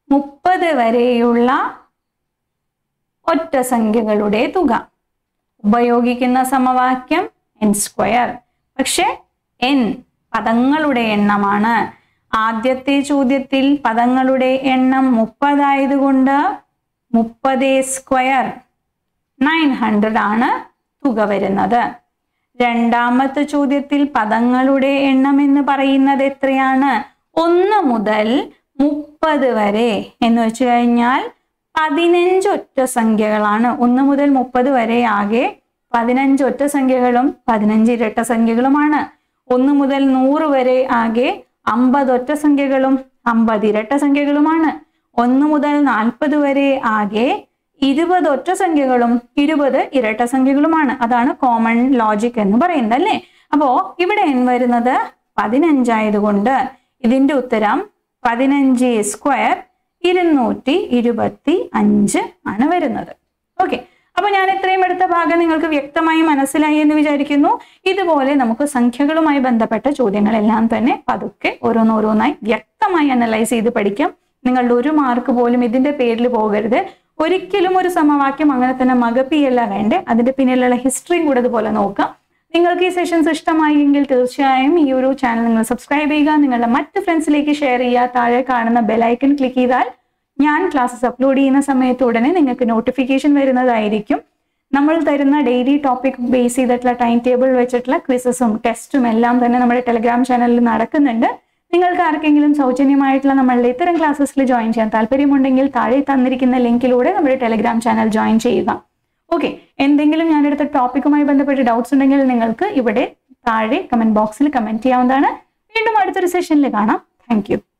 മുപ്പത് വരെയുള്ള ഒറ്റ സംഖ്യകളുടെ തുക ഉപയോഗിക്കുന്ന സമവാക്യം എൻ സ്ക്വയർ പക്ഷെ എൻ പദങ്ങളുടെ എണ്ണമാണ് ആദ്യത്തെ ചോദ്യത്തിൽ പദങ്ങളുടെ എണ്ണം മുപ്പതായതുകൊണ്ട് മുപ്പത് സ്ക്വയർ നയൻ ഹൺഡ്രഡ് ആണ് തുക വരുന്നത് രണ്ടാമത്തെ ചോദ്യത്തിൽ പദങ്ങളുടെ എണ്ണം എന്ന് പറയുന്നത് എത്രയാണ് ഒന്ന് മുതൽ മുപ്പത് വരെ എന്ന് വെച്ച് കഴിഞ്ഞാൽ പതിനഞ്ച് ഒറ്റ സംഖ്യകളാണ് ഒന്ന് മുതൽ മുപ്പത് വരെ ആകെ പതിനഞ്ച് ഒറ്റ സംഖ്യകളും പതിനഞ്ച് ഇരട്ട സംഖ്യകളുമാണ് ഒന്ന് മുതൽ നൂറ് വരെ ആകെ അമ്പത് ഒറ്റ സംഖ്യകളും അമ്പത് ഇരട്ട സംഖ്യകളുമാണ് ഒന്ന് മുതൽ നാൽപ്പത് വരെ ആകെ ഇരുപത് ഒറ്റ സംഖ്യകളും ഇരുപത് ഇരട്ട സംഖ്യകളുമാണ് അതാണ് കോമൺ ലോജിക് എന്ന് പറയുന്നത് അല്ലേ അപ്പോ ഇവിടെ n വരുന്നത് പതിനഞ്ചായതുകൊണ്ട് ഇതിന്റെ ഉത്തരം പതിനഞ്ച് സ്ക്വയർ ഇരുന്നൂറ്റി ഇരുപത്തി അഞ്ച് ആണ് വരുന്നത് ഓക്കെ അപ്പൊ ഞാൻ ഇത്രയും എടുത്ത ഭാഗം നിങ്ങൾക്ക് വ്യക്തമായി മനസ്സിലായി എന്ന് വിചാരിക്കുന്നു ഇതുപോലെ നമുക്ക് സംഖ്യകളുമായി ബന്ധപ്പെട്ട ചോദ്യങ്ങളെല്ലാം തന്നെ പതുക്കെ ഓരോന്നോരോന്നായി വ്യക്തമായി അനലൈസ് ചെയ്ത് പഠിക്കാം നിങ്ങളുടെ ഒരു മാർക്ക് പോലും ഇതിന്റെ പേരിൽ പോകരുത് ഒരിക്കലും ഒരു സമവാക്യം അങ്ങനെ തന്നെ മകപ്പിയല്ല വേണ്ടേ അതിന്റെ പിന്നിലുള്ള ഹിസ്റ്ററിയും കൂടെ ഇതുപോലെ നോക്കാം നിങ്ങൾക്ക് ഈ സെഷൻസ് ഇഷ്ടമായെങ്കിൽ തീർച്ചയായും ഈ ഒരു ചാനൽ നിങ്ങൾ സബ്സ്ക്രൈബ് ചെയ്യുക നിങ്ങളുടെ മറ്റ് ഫ്രണ്ട്സിലേക്ക് ഷെയർ ചെയ്യുക താഴെ കാണുന്ന ബെലൈക്കൺ ക്ലിക്ക് ചെയ്താൽ ഞാൻ ക്ലാസ്സസ് അപ്ലോഡ് ചെയ്യുന്ന സമയത്ത് ഉടനെ നിങ്ങൾക്ക് നോട്ടിഫിക്കേഷൻ വരുന്നതായിരിക്കും നമ്മൾ തരുന്ന ഡെയിലി ടോപ്പിക് ബേസ് ചെയ്തിട്ടുള്ള ടൈം ടേബിൾ വെച്ചിട്ടുള്ള ക്വിസസും ടെസ്റ്റും എല്ലാം തന്നെ നമ്മുടെ ടെലിഗ്രാം ചാനലിൽ നടക്കുന്നുണ്ട് നിങ്ങൾക്ക് ആർക്കെങ്കിലും സൗജന്യമായിട്ടുള്ള നമ്മളുടെ ഇത്തരം ക്ലാസ്സസിൽ ജോയിൻ ചെയ്യാൻ താല്പര്യമുണ്ടെങ്കിൽ താഴെ തന്നിരിക്കുന്ന ലിങ്കിലൂടെ നമ്മുടെ ടെലിഗ്രാം ചാനൽ ജോയിൻ ചെയ്യുക ഓക്കെ എന്തെങ്കിലും ഞാനെടുത്ത ടോപ്പിക്കുമായി ബന്ധപ്പെട്ട് ഡൗട്ട്സ് ഉണ്ടെങ്കിൽ നിങ്ങൾക്ക് ഇവിടെ താഴെ കമന്റ് ബോക്സിൽ കമന്റ് ചെയ്യാവുന്നതാണ് വീണ്ടും അടുത്തൊരു സെഷനിൽ കാണാം താങ്ക്